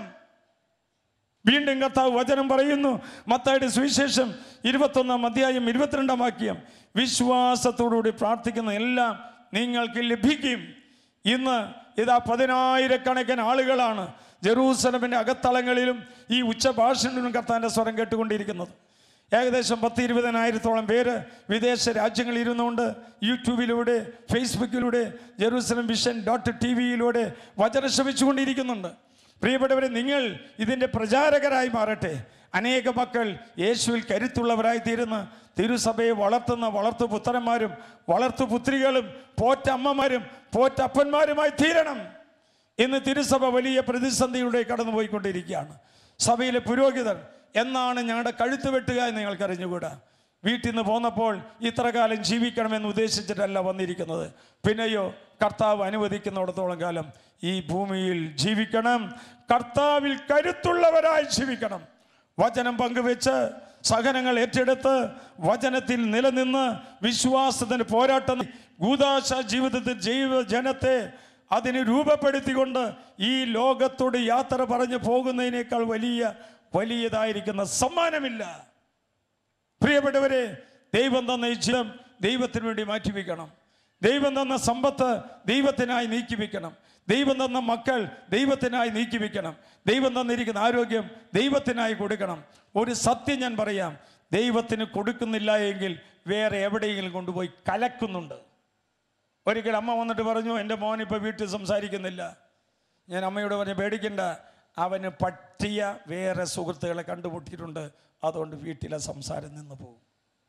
വീണ്ടും കർത്താവ് വചനം പറയുന്നു മത്തായുടെ സുവിശേഷം ഇരുപത്തൊന്നാം അധ്യായം ഇരുപത്തിരണ്ടാം വാക്യം വിശ്വാസത്തോടുകൂടി പ്രാർത്ഥിക്കുന്ന എല്ലാം നിങ്ങൾക്ക് ലഭിക്കും ഇന്ന് ഇതാ പതിനായിരക്കണക്കിന് ആളുകളാണ് ജെറൂസലമിൻ്റെ അകത്തളങ്ങളിലും ഈ ഉച്ചഭാഷണിലും കർത്താൻ്റെ സ്വരം കേട്ടുകൊണ്ടിരിക്കുന്നത് ഏകദേശം പത്ത് ഇരുപതിനായിരത്തോളം പേര് വിദേശ രാജ്യങ്ങളിൽ ഇരുന്നുകൊണ്ട് യൂട്യൂബിലൂടെ ഫേസ്ബുക്കിലൂടെ ജെറൂസലം വിഷൻ ഡോട്ട് ടി വിയിലൂടെ വചനം ശ്രമിച്ചുകൊണ്ടിരിക്കുന്നുണ്ട് പ്രിയപ്പെട്ടവരെ നിങ്ങൾ ഇതിൻ്റെ പ്രചാരകരായി മാറട്ടെ അനേക മക്കൾ യേശുവിൽ കരുത്തുള്ളവരായി തീരുന്ന തിരുസഭയെ വളർത്തുന്ന വളർത്തുപുത്രന്മാരും വളർത്തുപുത്രികളും പോറ്റമ്മമാരും പോറ്റപ്പന്മാരുമായി തീരണം ഇന്ന് തിരുസഭ വലിയ പ്രതിസന്ധിയുടെ കടന്നുപോയിക്കൊണ്ടിരിക്കുകയാണ് സഭയിലെ പുരോഹിതർ എന്നാണ് ഞങ്ങളുടെ കഴുത്ത് വെട്ടുക എന്ന് നിങ്ങൾക്ക് അറിഞ്ഞുകൂടാ വീട്ടിൽ നിന്ന് പോന്നപ്പോൾ ഇത്ര കാലം ജീവിക്കണമെന്ന് ഉദ്ദേശിച്ചിട്ടല്ല വന്നിരിക്കുന്നത് പിന്നെയോ കർത്താവ് അനുവദിക്കുന്നിടത്തോളം കാലം ഈ ഭൂമിയിൽ ജീവിക്കണം കർത്താവിൽ കരുത്തുള്ളവരായി ജീവിക്കണം വചനം പങ്കുവെച്ച് സഹനങ്ങൾ ഏറ്റെടുത്ത് വചനത്തിൽ നിലനിന്ന് വിശ്വാസത്തിന് പോരാട്ടം ഗൂദാശ ജീവിതത്തിൽ ജൈവ ജനത്തെ അതിന് രൂപപ്പെടുത്തിക്കൊണ്ട് ഈ ലോകത്തോട് യാത്ര പറഞ്ഞു പോകുന്നതിനേക്കാൾ വലിയ വലിയതായിരിക്കുന്ന സമ്മാനമില്ല പ്രിയപ്പെട്ടവരെ ദൈവം തന്ന ഈ ജീവിതം ദൈവത്തിന് വേണ്ടി മാറ്റിവെക്കണം ദൈവം തന്ന സമ്പത്ത് ദൈവത്തിനായി നീക്കിവെക്കണം ദൈവം തന്ന മക്കൾ ദൈവത്തിനായി നീക്കിവെക്കണം ദൈവം തന്നിരിക്കുന്ന ആരോഗ്യം ദൈവത്തിനായി കൊടുക്കണം ഒരു സത്യം ഞാൻ പറയാം ദൈവത്തിന് കൊടുക്കുന്നില്ല എങ്കിൽ വേറെ എവിടെയെങ്കിലും കൊണ്ടുപോയി കലക്കുന്നുണ്ട് ഒരിക്കൽ അമ്മ വന്നിട്ട് പറഞ്ഞു എൻ്റെ മോൻ ഇപ്പോൾ വീട്ടിൽ സംസാരിക്കുന്നില്ല ഞാൻ അമ്മയോട് പറഞ്ഞു പേടിക്കണ്ട അവന് പറ്റിയ വേറെ സുഹൃത്തുക്കളെ കണ്ടുമുട്ടിയിട്ടുണ്ട് അതുകൊണ്ട് വീട്ടിലെ സംസാരം നിന്ന് പോകും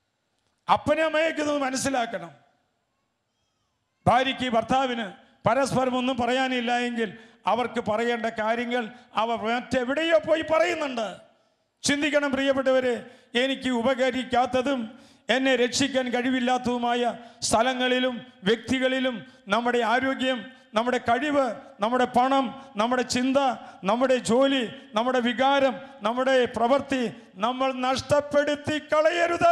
അപ്പനെ അമ്മയൊക്കെ ഇത് മനസ്സിലാക്കണം ഭാര്യയ്ക്ക് ഭർത്താവിന് പരസ്പരം ഒന്നും പറയാനില്ല എങ്കിൽ അവർക്ക് പറയേണ്ട കാര്യങ്ങൾ അവർ മറ്റെവിടെയോ പോയി പറയുന്നുണ്ട് ചിന്തിക്കണം പ്രിയപ്പെട്ടവരെ എനിക്ക് ഉപകരിക്കാത്തതും എന്നെ രക്ഷിക്കാൻ കഴിവില്ലാത്തതുമായ സ്ഥലങ്ങളിലും വ്യക്തികളിലും നമ്മുടെ ആരോഗ്യം നമ്മുടെ കഴിവ് നമ്മുടെ പണം നമ്മുടെ ചിന്ത നമ്മുടെ ജോലി നമ്മുടെ വികാരം നമ്മുടെ പ്രവൃത്തി നമ്മൾ നഷ്ടപ്പെടുത്തി കളയരുത്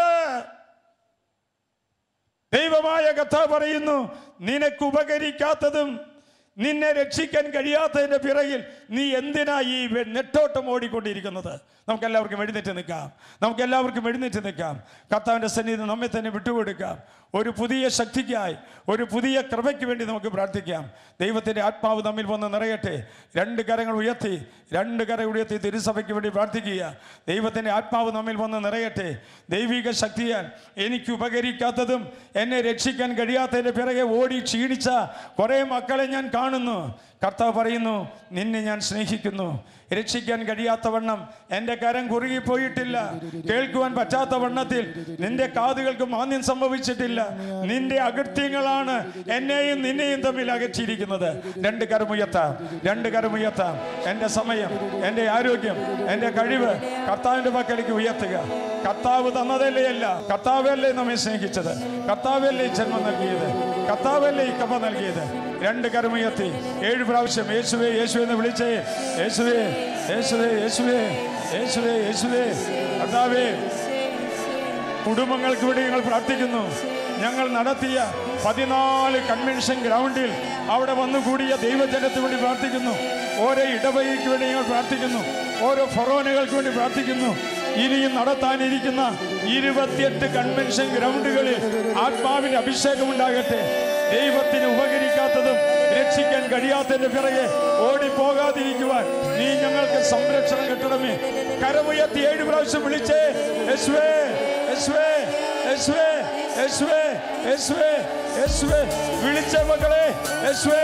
ദൈവമായ കഥ പറയുന്നു നിനക്ക് ഉപകരിക്കാത്തതും നിന്നെ രക്ഷിക്കാൻ കഴിയാത്തതിന്റെ പിറകിൽ നീ എന്തിനാ ഈ വെ- നെട്ടോട്ടം ഓടിക്കൊണ്ടിരിക്കുന്നത് നമുക്ക് എല്ലാവർക്കും എഴുന്നേറ്റ് നിൽക്കാം നമുക്ക് എല്ലാവർക്കും എഴുന്നേറ്റ് നിൽക്കാം കർത്താവിന്റെ സന്നിധി നമ്മെ തന്നെ വിട്ടുകൊടുക്കാം ഒരു പുതിയ ശക്തിക്കായി ഒരു പുതിയ കൃപയ്ക്ക് വേണ്ടി നമുക്ക് പ്രാർത്ഥിക്കാം ദൈവത്തിന്റെ ആത്മാവ് നമ്മിൽ വന്ന് നിറയട്ടെ രണ്ട് കരങ്ങൾ ഉയർത്തി രണ്ട് കരങ്ങൾ ഉയർത്തി തിരുസഭയ്ക്ക് വേണ്ടി പ്രാർത്ഥിക്കുക ദൈവത്തിന്റെ ആത്മാവ് നമ്മിൽ വന്ന് നിറയട്ടെ ദൈവിക ശക്തിയാൽ എനിക്ക് ഉപകരിക്കാത്തതും എന്നെ രക്ഷിക്കാൻ കഴിയാത്തതിന്റെ പിറകെ ഓടി ക്ഷീണിച്ച കുറേ മക്കളെ ഞാൻ കാണുന്നു കർത്താവ് പറയുന്നു നിന്നെ ഞാൻ സ്നേഹിക്കുന്നു രക്ഷിക്കാൻ കഴിയാത്ത വണ്ണം എൻ്റെ കരം കുറുകിപ്പോയിട്ടില്ല കേൾക്കുവാൻ പറ്റാത്ത വണ്ണത്തിൽ നിന്റെ കാതുകൾക്ക് മാന്യം സംഭവിച്ചിട്ടില്ല നിന്റെ അകൃത്യങ്ങളാണ് എന്നെയും നിന്നെയും തമ്മിൽ അകറ്റിയിരിക്കുന്നത് രണ്ട് കരമുയർത്താം രണ്ട് കരമുയർത്താം എൻ്റെ സമയം എൻ്റെ ആരോഗ്യം എൻ്റെ കഴിവ് കർത്താവിൻ്റെ പക്കലേക്ക് ഉയർത്തുക കർത്താവ് തന്നതല്ലേ അല്ല കർത്താവല്ലേ നമ്മെ സ്നേഹിച്ചത് കർത്താവല്ലേ ജന്മം നൽകിയത് കർത്താവല്ലേ ഈ കപ്പ നൽകിയത് രണ്ട് കരമുയർത്തി ഏഴ് പ്രാവശ്യം യേശുവേ യേശു എന്ന് വിളിച്ചേ യേശുവേ യേശുവേ യേശുവേ യേശുവേ യേശുവേ കർത്താവേ കുടുംബങ്ങൾക്ക് വേണ്ടി ഞങ്ങൾ പ്രാർത്ഥിക്കുന്നു ഞങ്ങൾ നടത്തിയ പതിനാല് കൺവെൻഷൻ ഗ്രൗണ്ടിൽ അവിടെ വന്നുകൂടിയ ദൈവജനത്തിന് വേണ്ടി പ്രാർത്ഥിക്കുന്നു ഓരോ ഇടവകയ്ക്ക് വേണ്ടി ഞങ്ങൾ പ്രാർത്ഥിക്കുന്നു ഓരോ ഫൊറോനുകൾക്ക് വേണ്ടി പ്രാർത്ഥിക്കുന്നു ഇനിയും നടത്താനിരിക്കുന്ന ഇരുപത്തിയെട്ട് കൺവെൻഷൻ ഗ്രൗണ്ടുകളിൽ ആത്മാവിന്റെ അഭിഷേകം ഉണ്ടാകട്ടെ ദൈവത്തിന് ഉപകരിക്കാത്തതും രക്ഷിക്കാൻ കഴിയാത്തതിന്റെ പിറകെ ഓടിപ്പോകാതിരിക്കുവാൻ നീ ഞങ്ങൾക്ക് സംരക്ഷണം കിട്ടണമേ കരമുയർത്തി ഏഴ് പ്രാവശ്യം വിളിച്ചേ യേശുവേ യേശുവേ യേശുവേ യേശുവേ യേശുവേ യേശുവേ വിളിച്ച മക്കളെ യേശുവേ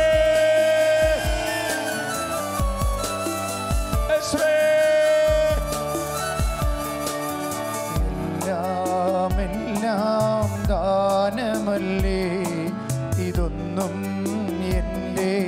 യേശുവേ എല്ലാം എല്ലാം ദാനമല്ലേ ഇതൊന്നും എൻ്റെ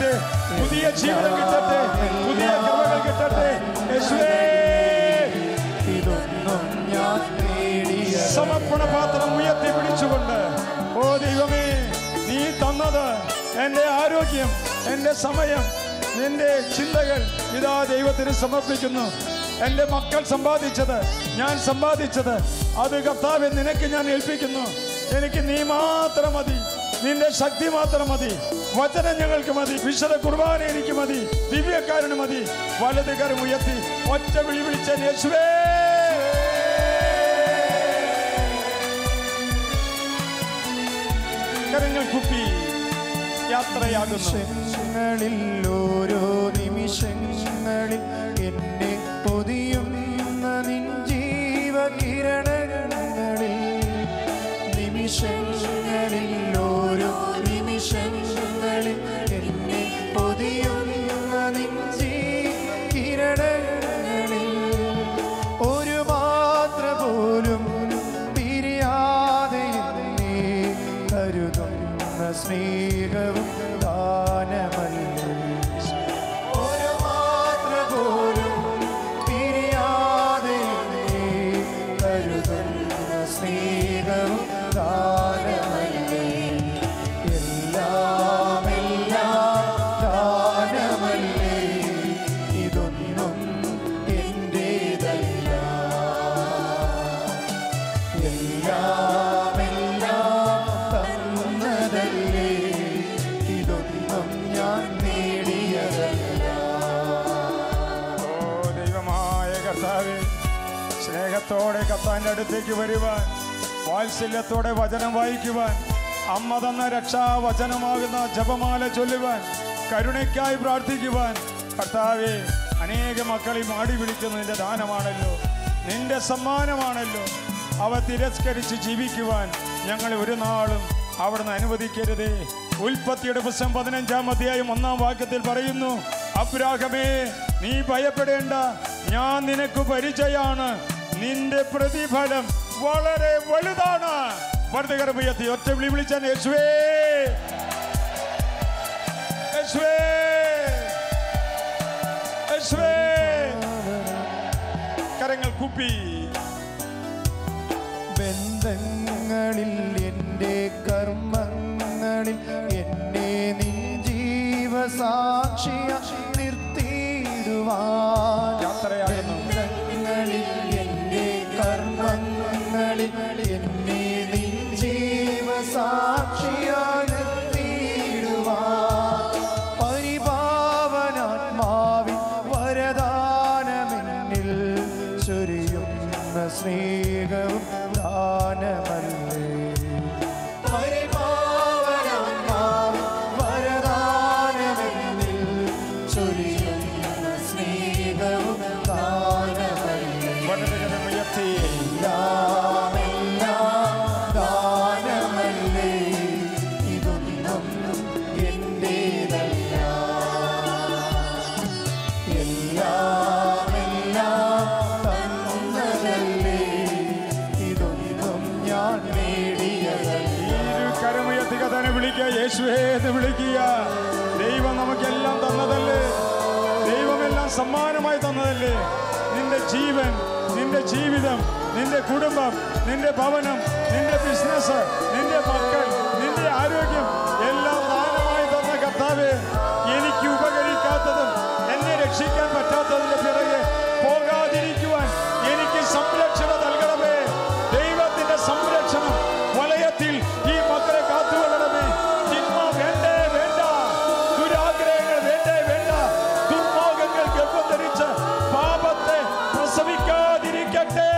പുതിയ ജീവിതം കിട്ടട്ടെ പുതിയ കൃപകൾ കിട്ടട്ടെ യേശുവേ ഇതൊന്നും ഞാൻ നേടിയ സമർപ്പണ പാത്രം ഉയർത്തി പിടിച്ചുകൊണ്ട് ഓ ദൈവമേ നീ തന്നത് എൻ്റെ ആരോഗ്യം എൻ്റെ സമയം നിന്റെ ചിന്തകൾ ഇതാ ദൈവത്തിന് സമർപ്പിക്കുന്നു എൻ്റെ മക്കൾ സമ്പാദിച്ചത് ഞാൻ സമ്പാദിച്ചത് അത് കർത്താവ് നിനക്ക് ഞാൻ ഏൽപ്പിക്കുന്നു എനിക്ക് നീ മാത്രം മതി നിന്റെ ശക്തി മാത്രം മതി വചനം ഞങ്ങൾക്ക് മതി വിശദ കുർബാന എനിക്ക് മതി ദിവ്യക്കാരന് മതി വലത് കരം ഉയർത്തി ഒറ്റ വിളി വിളിച്ച യേശുവേ കരങ്ങൾ കുപ്പി യാത്രയാകുന്നു നിമിഷങ്ങളിൽ ഓരോ നിമിഷങ്ങളിൽ എന്നെ പൊതിയുന്ന നിൻ ജീവകിരണങ്ങളിൽ നിമിഷങ്ങളിൽ ഓരോ നിമിഷങ്ങളിൽ എന്നെ പൊതിയുന്ന നിൻ ജീവകിരണങ്ങളിൽ ഒരു മാത്ര പോലും പിരിയാതെ എന്നെ കരുതുന്ന സ്നേഹവും ദാനമല്ലേ ഒരു മാത്ര പോലും പിരിയാതെ എന്നെ കരുതുന്ന സ്നേഹവും ദാനമല്ലേ എല്ലാം എല്ലാം ദാനമല്ലേ ഇതൊന്നും എന്റേതല്ല എല്ലാം എല്ലാം തന്നതല്ലേ ഇതൊന്നും ഞാൻ നേടിയതല്ല ഓ ദൈവമായ കർത്താവേ സ്നേഹത്തോടെ കർത്താവിൻ്റെ അടുത്തേക്ക് വരുവാൻ വാത്സല്യത്തോടെ വചനം വായിക്കുവാൻ അമ്മ തന്ന രക്ഷാ വചനമാകുന്ന ജപമാല ചൊല്ലുവാൻ കരുണയ്ക്കായി പ്രാർത്ഥിക്കുവാൻ കർത്താവെ അനേക മക്കളെ മാടി വിളിക്കുന്നതിൻ്റെ ദാനമാണല്ലോ നിന്റെ സമ്മാനമാണല്ലോ അവ തിരസ്കരിച്ച് ജീവിക്കുവാൻ ഞങ്ങളെ ഒരു നാളും അവിടുന്ന് അനുവദിക്കരുതേ ഉൽപ്പത്തിയുടെ പുസ്തകം പതിനഞ്ചാം അധ്യായം ഒന്നാം വാക്യത്തിൽ പറയുന്നു അബ്രാഹമേ നീ ഭയപ്പെടേണ്ട ഞാൻ നിനക്ക് പരിചയാണ് നിന്റെ പ്രതിഫലം വളരെ വലുതാണ് വർദ്ധകർഭയത്തി ഒറ്റ വിളി വിളിച്ചാൻ യേശുവേ യേശുവേ യേശുവേ കരങ്ങൾ കുപ്പി ബന്ധങ്ങളിൽ എൻ്റെ കർമ്മങ്ങളിൽ എന്നെ നിൻ ജീവസാക്ഷിയ നിർത്തിയിടുവാൻ യാത്രയാകുന്നു ബന്ധങ്ങളിൽ എൻ്റെ കർമ്മങ്ങളിൽ എന്നെ നിൻ ജീവസാക്ഷിയ നിർത്തിയിടുവാൻ പരിപാവനാത്മാവിൻ വരദാനമെന്നിൽ ചൊരിയുന്ന സ്നേഹവും ദാനമല്ലേ പരിപാവനാത്മാവിൻ വരദാനമെന്നിൽ ചൊരിയുന്ന സ്നേഹവും ദാനമല്ലേ വലതുകരം ഉയർത്തി എല്ലാം എല്ലാം ദാനമല്ലേ ഇതൊന്നും എന്റേതല്ല എല്ലാം എല്ലാം തന്നതല്ലേ ഇതൊന്നും ഞാൻ നേടിയതല്ല ഇരു കരമുയർത്തി കഥനെ വിളിക്കുക യേശുവേ എന്ന് വിളിക്കുക ദൈവം നമുക്കെല്ലാം തന്നതല്ലേ ദൈവമെല്ലാം സമ്മാനമായി തന്നതല്ലേ നിന്റെ ജീവൻ നിന്റെ ജീവിതം നിന്റെ കുടുംബം നിന്റെ ഭവനം നിന്റെ ബിസിനസ് നിന്റെ മക്കൾ നിന്റെ ആരോഗ്യം എല്ലാം ദാനമായി തന്ന കർത്താവേ എനിക്ക് ഉപകരിക്കാത്തതും എന്നെ രക്ഷിക്കാൻ പറ്റാത്തതിന്റെ പിറകെ പോകാതിരിക്കുവാൻ എനിക്ക് സംരക്ഷണ നൽകണമേ ദൈവത്തിന്റെ സംരക്ഷണം വലയത്തിൽ ഈ മക്കളെ കാത്തുകൊള്ളണമേ തിന്മ വേണ്ടേ വേണ്ട ദുരാഗ്രഹങ്ങൾ വേണ്ടേ വേണ്ട ദുർമോഹങ്ങൾ ഗർഭം ധരിച്ച് പാപത്തെ പ്രസവിക്കാതിരിക്കട്ടെ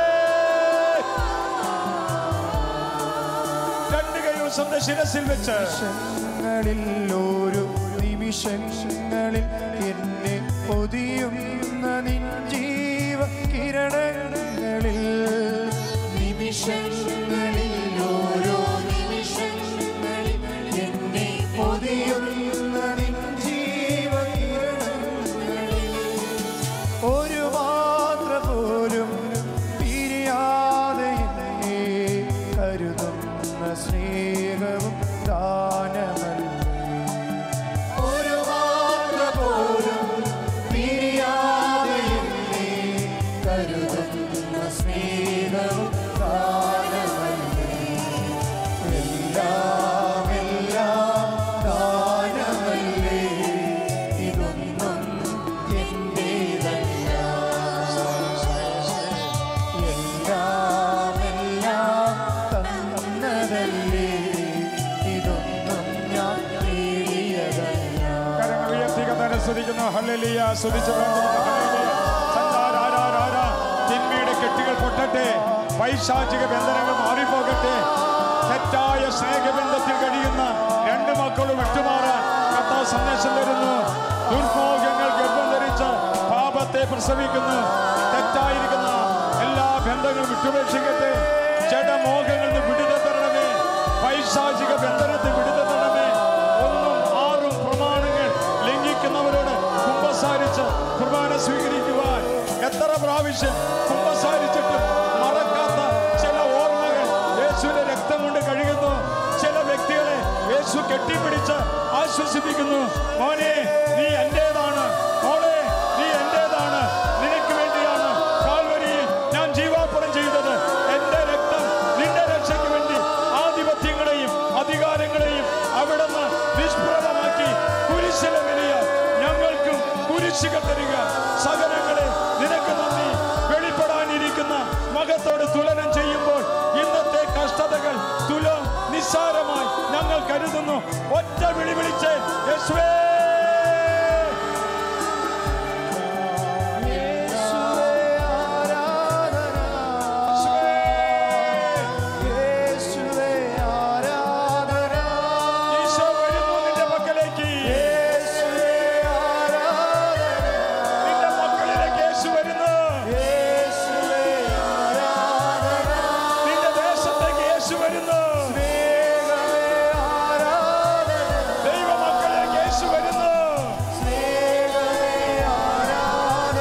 രണ്ട് കൈയും സ്വന്തം ശിരസിൽ വെച്ച് നിമിഷങ്ങളിൽ ഓരോ നിമിഷങ്ങളിൽ എന്നെ പൊതിയുന്ന നിൻ ജീവ കിരണങ്ങളിൽ നിമിഷങ്ങളിൽ ഓരോ നിമിഷങ്ങളിൽ എന്നെ പൊതിയുന്ന നിൻ ജീവ കിരണങ്ങളിൽ ഒരു മാത്ര പോലും പിരിയാതെ എന്നെ കരുതുന്ന സ്നേഹവും ദാനമല്ലേ ഒരു ഹല്ലേലൂയ സ്തുതിച്ച് പ്രാർത്ഥിക്കുന്നു ഹല്ലേലൂയ സഞ്ചാരാരാരാര തിന്മയുടെ കെട്ടുകൾ പൊട്ടട്ടെ പൈശാചിക ബന്ധനങ്ങൾ മാറിപ്പോകട്ടെ തെറ്റായ സ്നേഹബന്ധത്തിൽ കഴിയുന്ന രണ്ട് മക്കളും വിട്ടുമാറാൻ കഥാ സന്ദേശം തരുന്നു ദുർഭോഗങ്ങൾ ഗർഭം ധരിച്ച് പാപത്തെ പ്രസവിക്കുന്നു തെറ്റായിരിക്കുന്ന എല്ലാ ബന്ധങ്ങളും വിട്ടുപേക്ഷിക്കട്ടെ ജഡമോഹങ്ങളിൽ നിന്ന് വിടുതൽ തരണമേ പൈശാചിക ബന്ധനത്തിൽ വിടുതൽ തരണമേ ഒന്നും ആറും പ്രമാണങ്ങൾ ലംഘിക്കുന്നവരോട് കുമ്പസാരിച്ച് കുർബാന സ്വീകരിക്കുവാൻ എത്ര പ്രാവശ്യം കുമ്പസാരിച്ചിട്ടും മറക്കാത്ത ചില ഓർമ്മകൾ യേശുവിന്റെ രക്തം കൊണ്ട് കഴുകുന്നു ചില വ്യക്തികളെ യേശു കെട്ടിപ്പിടിച്ച് ആശ്വസിപ്പിക്കുന്നു മോനെ നീ എന്റേതാണ് മോളെ നീ എന്റേതാണ് നിനക്ക് വേണ്ടിയാണ് കാൽവരിയിൽ ഞാൻ ജീവാർപ്പണം ചെയ്തത് എന്റെ രക്തം നിന്റെ രക്ഷയ്ക്ക് വേണ്ടി ആധിപത്യങ്ങളെയും അധികാരങ്ങളെയും അവിടുന്ന് നിഷ്പ്രഭമാക്കി കുരിശിലെ വിലയ ഞങ്ങൾക്കും കുരിശുകൾ തരിക സകലങ്ങളെ നിനക്ക് നന്ദി വെളിപ്പെടാനിരിക്കുന്ന മകത്തോട് തുലനം ചെയ്യുമ്പോൾ ഇന്നത്തെ കഷ്ടതകൾ തുലം നിസ്സാരമായി ഞങ്ങൾ കരുതുന്നു ഒറ്റ വിളി വിളിച്ച് യേശുവേ യേശുവേ ആരാധന യേശുവേ ആരാധന ഈശോ വരുന്നു നിന്റെ മക്കളിലേക്ക് യേശുവേ ആരാധന നിന്റെ മക്കളിലേക്ക് യേശു വരുന്നു യേശുവേ ആരാധന നിന്റെ ദേശത്തേക്ക് യേശു വരുന്നു സ്നേഹമേ ആരാധന ദൈവമക്കളിലേക്ക് യേശു വരുന്നു സ്നേഹമേ ആരാധന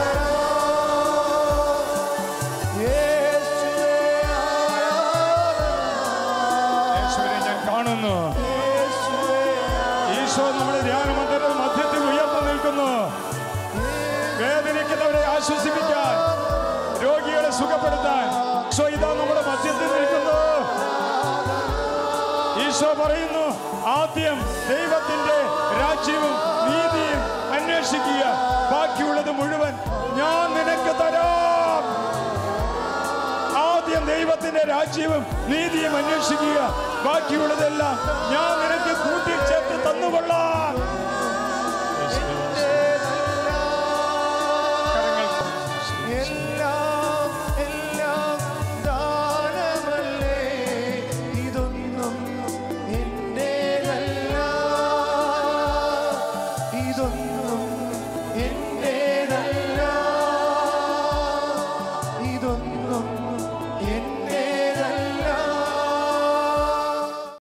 യേശുവേ ആരാധന യേശുവിനെ ഞാൻ കാണുന്നു യേശുവേ ഈശോ നമ്മുടെ ധ്യാനമന്ദിര മധ്യത്തിൽ ഉയർന്നു നിൽക്കുന്നു വേദനിക്കുന്നവരെ ആശ്വസിപ്പിക്കാൻ രോഗികളെ സുഖപ്പെടുത്താൻ ഈശോ ഇതാ നമ്മുടെ മധ്യത്തിൽ നിൽക്കുന്നു ഈശോ പറയുന്നു ആദ്യം ദൈവത്തിന്റെ രാജ്യവും നീതിയും അന്വേഷിക്കുക ബാക്കിയുള്ളത് മുഴുവൻ ഞാൻ നിനക്ക് തരാം ആദ്യം ദൈവത്തിന്റെ രാജ്യവും നീതിയും അന്വേഷിക്കുക ബാക്കിയുള്ളതെല്ലാം ഞാൻ നിനക്ക് കൂട്ടിച്ചേർത്ത് തന്നുകൊള്ളാം